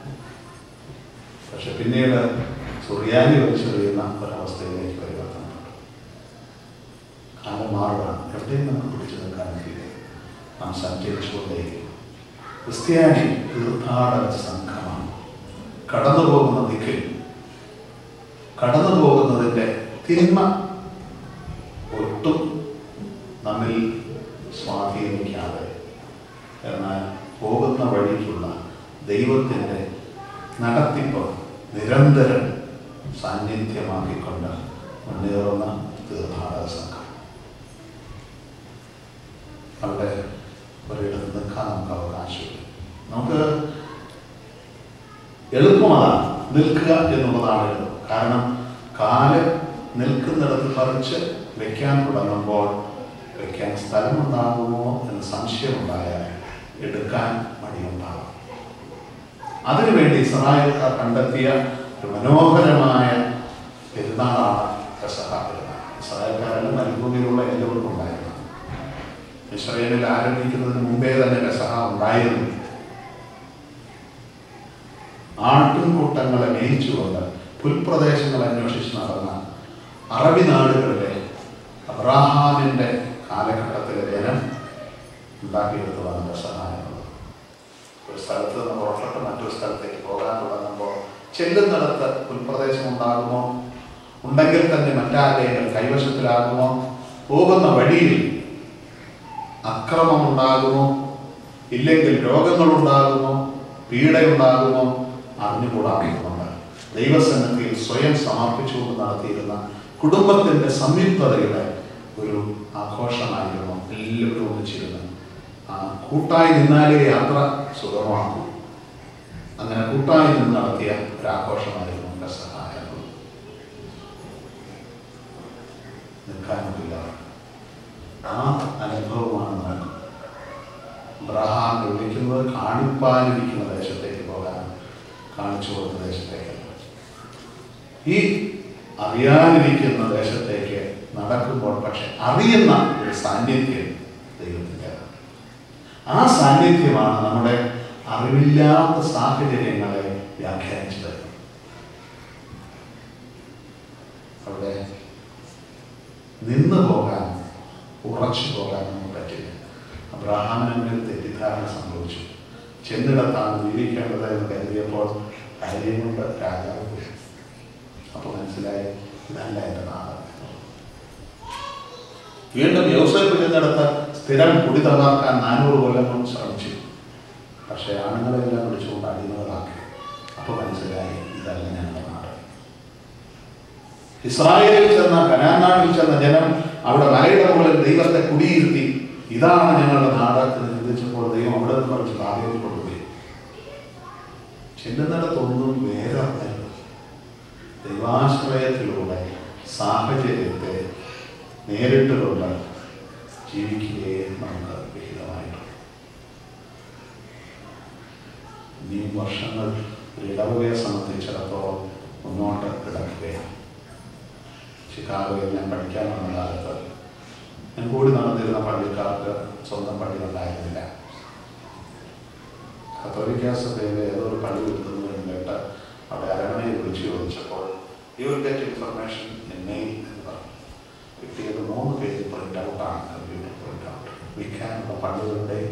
പക്ഷെ പിന്നീട് സുറിയാനി വലിച്ചെറിയുന്ന ഒരവസ്ഥയിലേക്ക് പരിവർത്തനപ്പെട്ടു കാലം മാറുകയാണ് എവിടെയും നമുക്ക് പിടിച്ചു നിൽക്കാൻ കഴിയില്ല നാം സഞ്ചരിച്ചുകൊണ്ടേയിരിക്കും ക്രിസ്ത്യാനി തീർത്ഥാടന സംഘമാണ് കടന്നു പോകുന്ന ദിക്കിൽ കടന്നു പോകുന്നതിൻ്റെ തിന്മ ഒട്ടും നമ്മിൽ സ്വാധീനിക്കാതെ എന്നാൽ പോകുന്ന വഴിക്കുള്ള ദൈവത്തിൻ്റെ നടത്തിപ്പ് നിരന്തരം സാന്നിധ്യമാക്കിക്കൊണ്ട് മുന്നേറുന്ന തീർത്ഥാടക സംഘം അവിടെ ഒരിടത്ത് നിൽക്കാൻ നമുക്ക് അവകാശമില്ല നമുക്ക് എളുപ്പമതാണ് നിൽക്കുക എന്നുള്ളതാണ് എളുപ്പം കാരണം കാല് നിൽക്കുന്നിടത്ത് പറിച്ച് വെക്കാൻ തുടങ്ങുമ്പോൾ വെക്കാൻ സ്ഥലമുണ്ടാകുമോ എന്ന് സംശയമുണ്ടായാൽ എടുക്കാൻ മടിയുണ്ടാകും അതിനുവേണ്ടി ഇസ്രായേൽക്കാർ കണ്ടെത്തിയ ഒരു മനോഹരമായ പെരുന്നാളാണ് പെസഹ പെരുന്നാൾ ഇസ്രായേൽക്കാരെല്ലാം മരുഭൂമിയിലുള്ള എല്ലാവർക്കും ഉണ്ടായിരുന്നു ഇസ്രായേലിൽ ആരംഭിക്കുന്നതിന് മുമ്പേ തന്നെ പെസഹ ഉണ്ടായിരുന്നു ആട്ടിൻകൂട്ടങ്ങളെ മേയിച്ചുകൊണ്ട് പുൽപ്രദേശങ്ങൾ അന്വേഷിച്ച് നടന്ന അറബി നാടുകളിലെ അബ്രാഹാമിൻ്റെ കാലഘട്ടത്തിലെ ജനം ഉണ്ടാക്കിയെടുത്തതാണ് സഹായമുള്ളത് ഒരു സ്ഥലത്ത് നിന്ന് പുറപ്പെട്ട് മറ്റൊരു സ്ഥലത്തേക്ക് പോകാൻ തുടങ്ങുമ്പോൾ ചെല്ലുന്നിടത്ത് ഉൾപ്രദേശം ഉണ്ടാകുമോ ഉണ്ടെങ്കിൽ തന്നെ മറ്റാലയങ്ങൾ കൈവശത്തിലാകുമോ പോകുന്ന വഴിയിൽ അക്രമം ഉണ്ടാകുമോ ഇല്ലെങ്കിൽ രോഗങ്ങളുണ്ടാകുമോ പീഡയുണ്ടാകുമോ അറിഞ്ഞുകൂടാകുന്നുണ്ട് ദൈവസന്നിധിയിൽ സ്വയം സമർപ്പിച്ചുകൊണ്ട് നടത്തിയിരുന്ന കുടുംബത്തിന്റെ സംയുക്തതയുടെ ഒരു ആഘോഷമായിരുന്നു എല്ലാവരും ഒന്നിച്ചിരുന്നു ആ കൂട്ടായി നിന്നാലേ യാത്ര സുഗമമാക്കൂ അങ്ങനെ കൂട്ടായി നിന്ന് നടത്തിയ ഒരു ആഘോഷമായിരുന്നു സഹായം നിൽക്കാനൊക്കില്ല ആ അനുഭവമാണ് നമുക്ക് അബ്രഹാം വിളിക്കുന്നത് കാണിപ്പാനിരിക്കുന്ന ദേശത്തേക്ക് പോകാൻ കാണിച്ചു കൊടുത്ത ദേശത്തേക്ക് ഈ അറിയാനിരിക്കുന്ന ദേശത്തേക്ക് നടക്കുമ്പോൾ പക്ഷെ അറിയുന്ന ഒരു സാന്നിധ്യം ദൈവത്തിൻ്റെ ആ സാന്നിധ്യമാണ് നമ്മുടെ അറിവില്ലാത്ത സാഹചര്യങ്ങളെ വ്യാഖ്യാനിച്ചു തരുന്നത് അവിടെ നിന്ന് പോകാൻ ഉറച്ചു പോകാൻ നമുക്ക് പറ്റില്ല അബ്രഹാമിനെങ്കിൽ തെറ്റിദ്ധാരണ സംഭവിച്ചു ചെന്നിടത്താണ് ജീവിക്കേണ്ടത് എന്ന് കരുതിയപ്പോൾ കാര്യം കൊണ്ട് രാജാവ് പോയി അപ്പൊ മനസ്സിലായി ഇതല്ല എൻ്റെ നാട് വീണ്ടും യോസഫ് ചെന്നിടത്ത് സ്ഥിരം കുടി തകർക്കാൻ നാനൂറ് കൊല്ലം കൊണ്ട് ശ്രമിച്ചു പക്ഷേ ആണുങ്ങളെല്ലാം വിളിച്ചുകൊണ്ട് അടിമകളാക്കി അപ്പൊ മനസ്സിലായി ഇതല്ല ഞങ്ങളുടെ നാട് ഇസ്രായേലിൽ ചെന്ന കനാൻ നാട്ടിൽ ചെന്ന ജനം അവിടെ മലയുടെ മുകളിൽ ദൈവത്തെ കുടിയിരുത്തി ഇതാണ് ഞങ്ങളുടെ നാട് എന്ന് ചിന്തിച്ചപ്പോൾ ദൈവം അവിടെ നിന്ന് കുറച്ച് കാര്യം കൊടുക്കുകയും ചെല്ലുന്നിടത്തൊന്നും വേറെ അറിഞ്ഞില്ല ദൈവാശ്രയത്തിലൂടെ സാഹചര്യത്തെ നേരിട്ടുകൊണ്ട് ജീവിക്കുകയെ നമുക്ക് വിഹിതമായിട്ടുണ്ട് ഇനി വർഷങ്ങൾ ഒരു ഇടവകയെ സംബന്ധിച്ചിടത്തോളം മുന്നോട്ട് കിടക്കുകയാണ് ചിക്കാഗോയിൽ ഞാൻ പഠിക്കാൻ വന്ന കാലത്ത് ഞാൻ കൂടി നടന്നിരുന്ന പള്ളിക്കാർക്ക് സ്വന്തം പള്ളി ഉണ്ടായിരുന്നില്ല കത്തോലിക്ക സഭയിലെ ഏതോ ഒരു പള്ളി വിൽക്കുന്നു എന്ന് കേട്ട് അവിടെ അരമനയിൽ വിളിച്ചു ചോദിച്ചപ്പോൾ you will get information in mail എന്ന് പറഞ്ഞു കിട്ടിയത് മൂന്ന് പേജ് പ്രിന്റ് ഔട്ടാണ് കമ്പ്യൂട്ടർ പ്രിന്റ് ഔട്ട് വിൽക്കാനുള്ള പള്ളികളുടെയും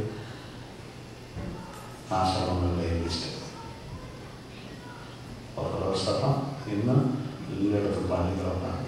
ആശ്രമങ്ങളുടെയും ലിസ്റ്റ് ഓർത്തഡോക്സ് സഭ ഇന്ന് എല്ലായിടത്തും പള്ളികളുണ്ടാകുന്നുണ്ട്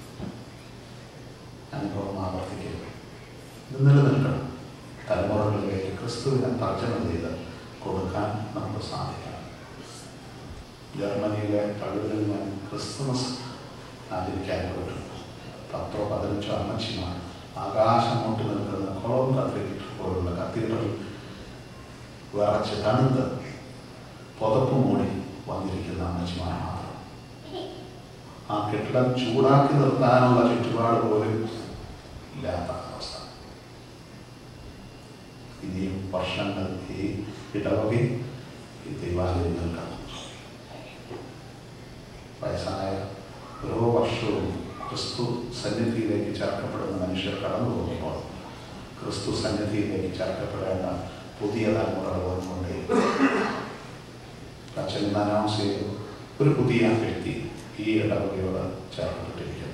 അനുഭവം ആവർത്തിക്കരുത് ഇത് നിലനിൽക്കണം തലമുറകളിലേക്ക് ക്രിസ്തുവിനെ തർജ്ജമ ചെയ്ത് കൊടുക്കാൻ നമുക്ക് സാധിക്കണം ജർമ്മനിയിലെ പള്ളികളിൽ ഞാൻ ക്രിസ്തുമസ് ആചരിക്കാൻ പോയിട്ടുണ്ട് പത്തോ പതിനഞ്ചോ അമ്മച്ചിമാർ ആകാശം മുട്ടി നിൽക്കുന്ന കൊളം കത്തീഡ്രൽ പോലുള്ള കത്തീഡ്രൽ വിറച്ച് തണുത്ത് പുതപ്പ് മൂടി വന്നിരിക്കുന്ന അമ്മച്ചിമാർ മാത്രം ആ കെട്ടിടം ചൂടാക്കി നിർത്താനുള്ള ചുറ്റുപാട് പോലും ഇല്ലാത്ത അവസ്ഥ ഇനിയും വർഷങ്ങൾ ഈ ഇടവകി ഈ ദൈവാലയം നിൽക്കണം വയസ്സായ ഓരോ വർഷവും ക്രിസ്തു സന്നിധിയിലേക്ക് ചേർക്കപ്പെടുന്ന മനുഷ്യർ കടന്നു പോകുമ്പോൾ ക്രിസ്തു സന്നിധിയിലേക്ക് ചേർക്കപ്പെടേണ്ട പുതിയ തലമുറകൾ വന്നുകൊണ്ടേ അച്ഛൻ അനൗൺസ് ചെയ്തു ഒരു പുതിയ വ്യക്തി ഈ ഇടവകയോട് ചേർക്കപ്പെട്ടിരിക്കുന്നു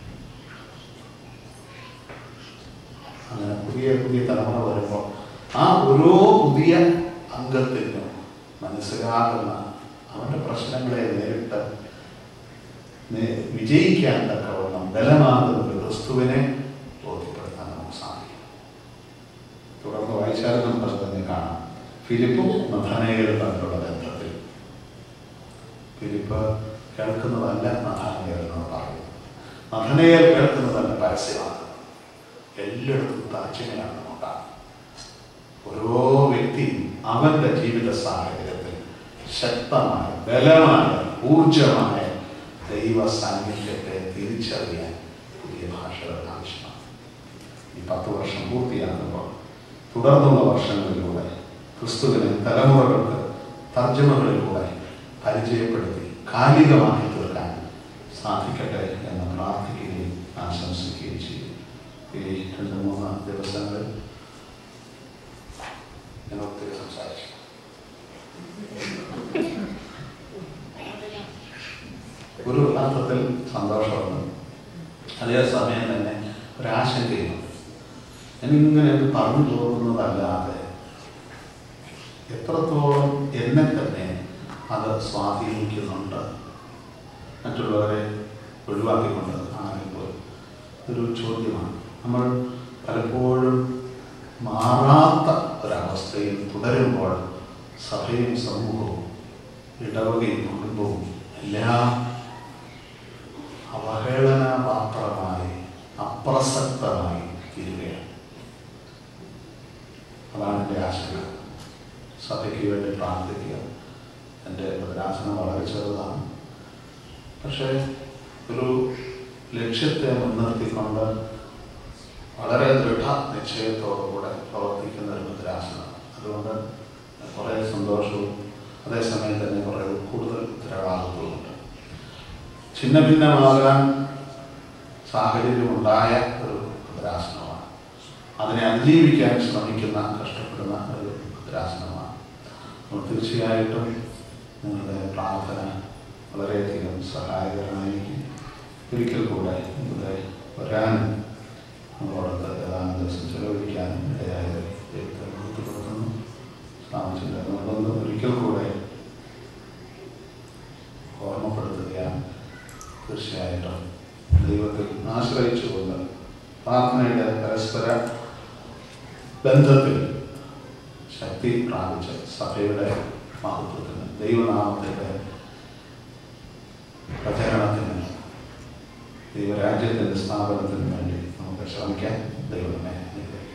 അങ്ങനെ പുതിയ പുതിയ തലമുറ വരുമ്പോൾ ആ ഓരോ പുതിയ അംഗത്തിനും മനസ്സിലാകുന്ന അവന്റെ പ്രശ്നങ്ങളെ നേരിട്ട് നേ- വിജയിക്കാൻ തക്കവണ്ണം ബലമാകുന്ന ഒരു ക്രിസ്തുവിനെ ബോധ്യപ്പെടുത്താൻ നമുക്ക് സാധിക്കും തുടർന്ന് വായിച്ചാൽ നമുക്ക് തന്നെ കാണാം ഫിലിപ്പും നഥാനേലും തമ്മിലുള്ള ബന്ധത്തിൽ ഫിലിപ്പ് കേൾക്കുന്നതല്ല നഥാനേൽ എന്ന് പറയുന്നു നഥനയേൽ കേൾക്കുന്നതല്ല പരസ്യമാണ് എല്ലായിടത്തും തർജ്ജമയാണ് ഉണ്ടാകും ഓരോ വ്യക്തിയും അവന്റെ ജീവിത സാഹചര്യത്തിൽ ശക്തമായ ബലമായ ഊർജമായ ദൈവ സാന്നിധ്യത്തെ തിരിച്ചറിയാൻ പുതിയ ഭാഷകൾ ആവശ്യമാണ് ഈ പത്ത് വർഷം പൂർത്തിയാക്കുമ്പോൾ തുടർന്നുള്ള വർഷങ്ങളിലൂടെ ക്രിസ്തുവിനെ തലമുറകൾക്ക് തർജ്ജമകളിലൂടെ പരിചയപ്പെടുത്തി കാലികമാക്കി തീർക്കാൻ സാധിക്കട്ടെ എന്ന് പ്രാർത്ഥിക്കുകയും ആശംസിക്കുകയും ചെയ്യും ഈ രണ്ട് മൂന്ന് ദിവസങ്ങളിൽ ഞാൻ ഒത്തിരി സംസാരിച്ചു ഒരു അർത്ഥത്തിൽ സന്തോഷമുണ്ട് അതേ സമയം തന്നെ ഒരാശങ്കയുണ്ട് ഞാനിങ്ങനെ ഇത് പറഞ്ഞു പോകുന്നതല്ലാതെ എത്രത്തോളം എന്നെ തന്നെ അത് സ്വാധീനിക്കുന്നുണ്ട് മറ്റുള്ളവരെ ഒഴിവാക്കിക്കൊണ്ട് ആണെങ്കിൽ ഒരു ചോദ്യമാണ് നമ്മൾ പലപ്പോഴും മാറാത്ത ഒരവസ്ഥയിൽ തുടരുമ്പോൾ സഭയും സമൂഹവും ഇടവകയും കുടുംബവും എല്ലാം അവഹേളനപാത്രമായി അപ്രസക്തമായി തീരുകയാണ് അതാണ് എൻ്റെ ആശങ്ക സഭയ്ക്ക് വേണ്ടി പ്രാർത്ഥിക്കുക എൻ്റെ പ്രദാസനം വളരെ ചെറുതാണ് പക്ഷേ ഒരു ലക്ഷ്യത്തെ മുൻനിർത്തിക്കൊണ്ട് വളരെ ദൃഢ നിശ്ചയത്തോടുകൂടെ പ്രവർത്തിക്കുന്ന ഒരു മുദ്രാസനം അതുകൊണ്ട് കുറേ സന്തോഷവും അതേസമയം തന്നെ കുറേ കൂടുതൽ ഉത്തരവാദിത്വമുണ്ട് ഛിന്ന ഭിന്നമാകാൻ സാഹചര്യമുണ്ടായ ഒരു മുദ്രാസനമാണ് അതിനെ അതിജീവിക്കാൻ ശ്രമിക്കുന്ന കഷ്ടപ്പെടുന്ന ഒരു മുദ്രാസനമാണ് അപ്പോൾ തീർച്ചയായിട്ടും നിങ്ങളുടെ പ്രാർത്ഥന വളരെയധികം സഹായകരമായിരിക്കും ഒരിക്കൽ കൂടെ ഇവിടെ വരാനും നമ്മളോടൊത്ത് ഏതാനും ദിവസം ചെലവഴിക്കാനും ഇടയായത് ദൈവത്തെ ബോധ്യപ്പെടുത്തുന്നു സ്വാമിച്ചിൻ്റെ നിർബന്ധം ഒരിക്കൽ കൂടെ ഓർമ്മപ്പെടുത്തുകയാണ് തീർച്ചയായിട്ടും ദൈവത്തിൽ ആശ്രയിച്ചുകൊണ്ട് പ്രാർത്ഥനയുടെ പരസ്പര ബന്ധത്തിൽ ശക്തി പ്രാപിച്ച് സഭയുടെ മഹത്വത്തിന് ദൈവനാമത്തിൻ്റെ പ്രചരണത്തിന് ദൈവരാജ്യത്തിൻ്റെ സ്ഥാപനത്തിന് വേണ്ടി നമുക്ക് ശ്രമിക്കാം ദൈവമേ അനുഗ്രഹിക്കട്ടെ.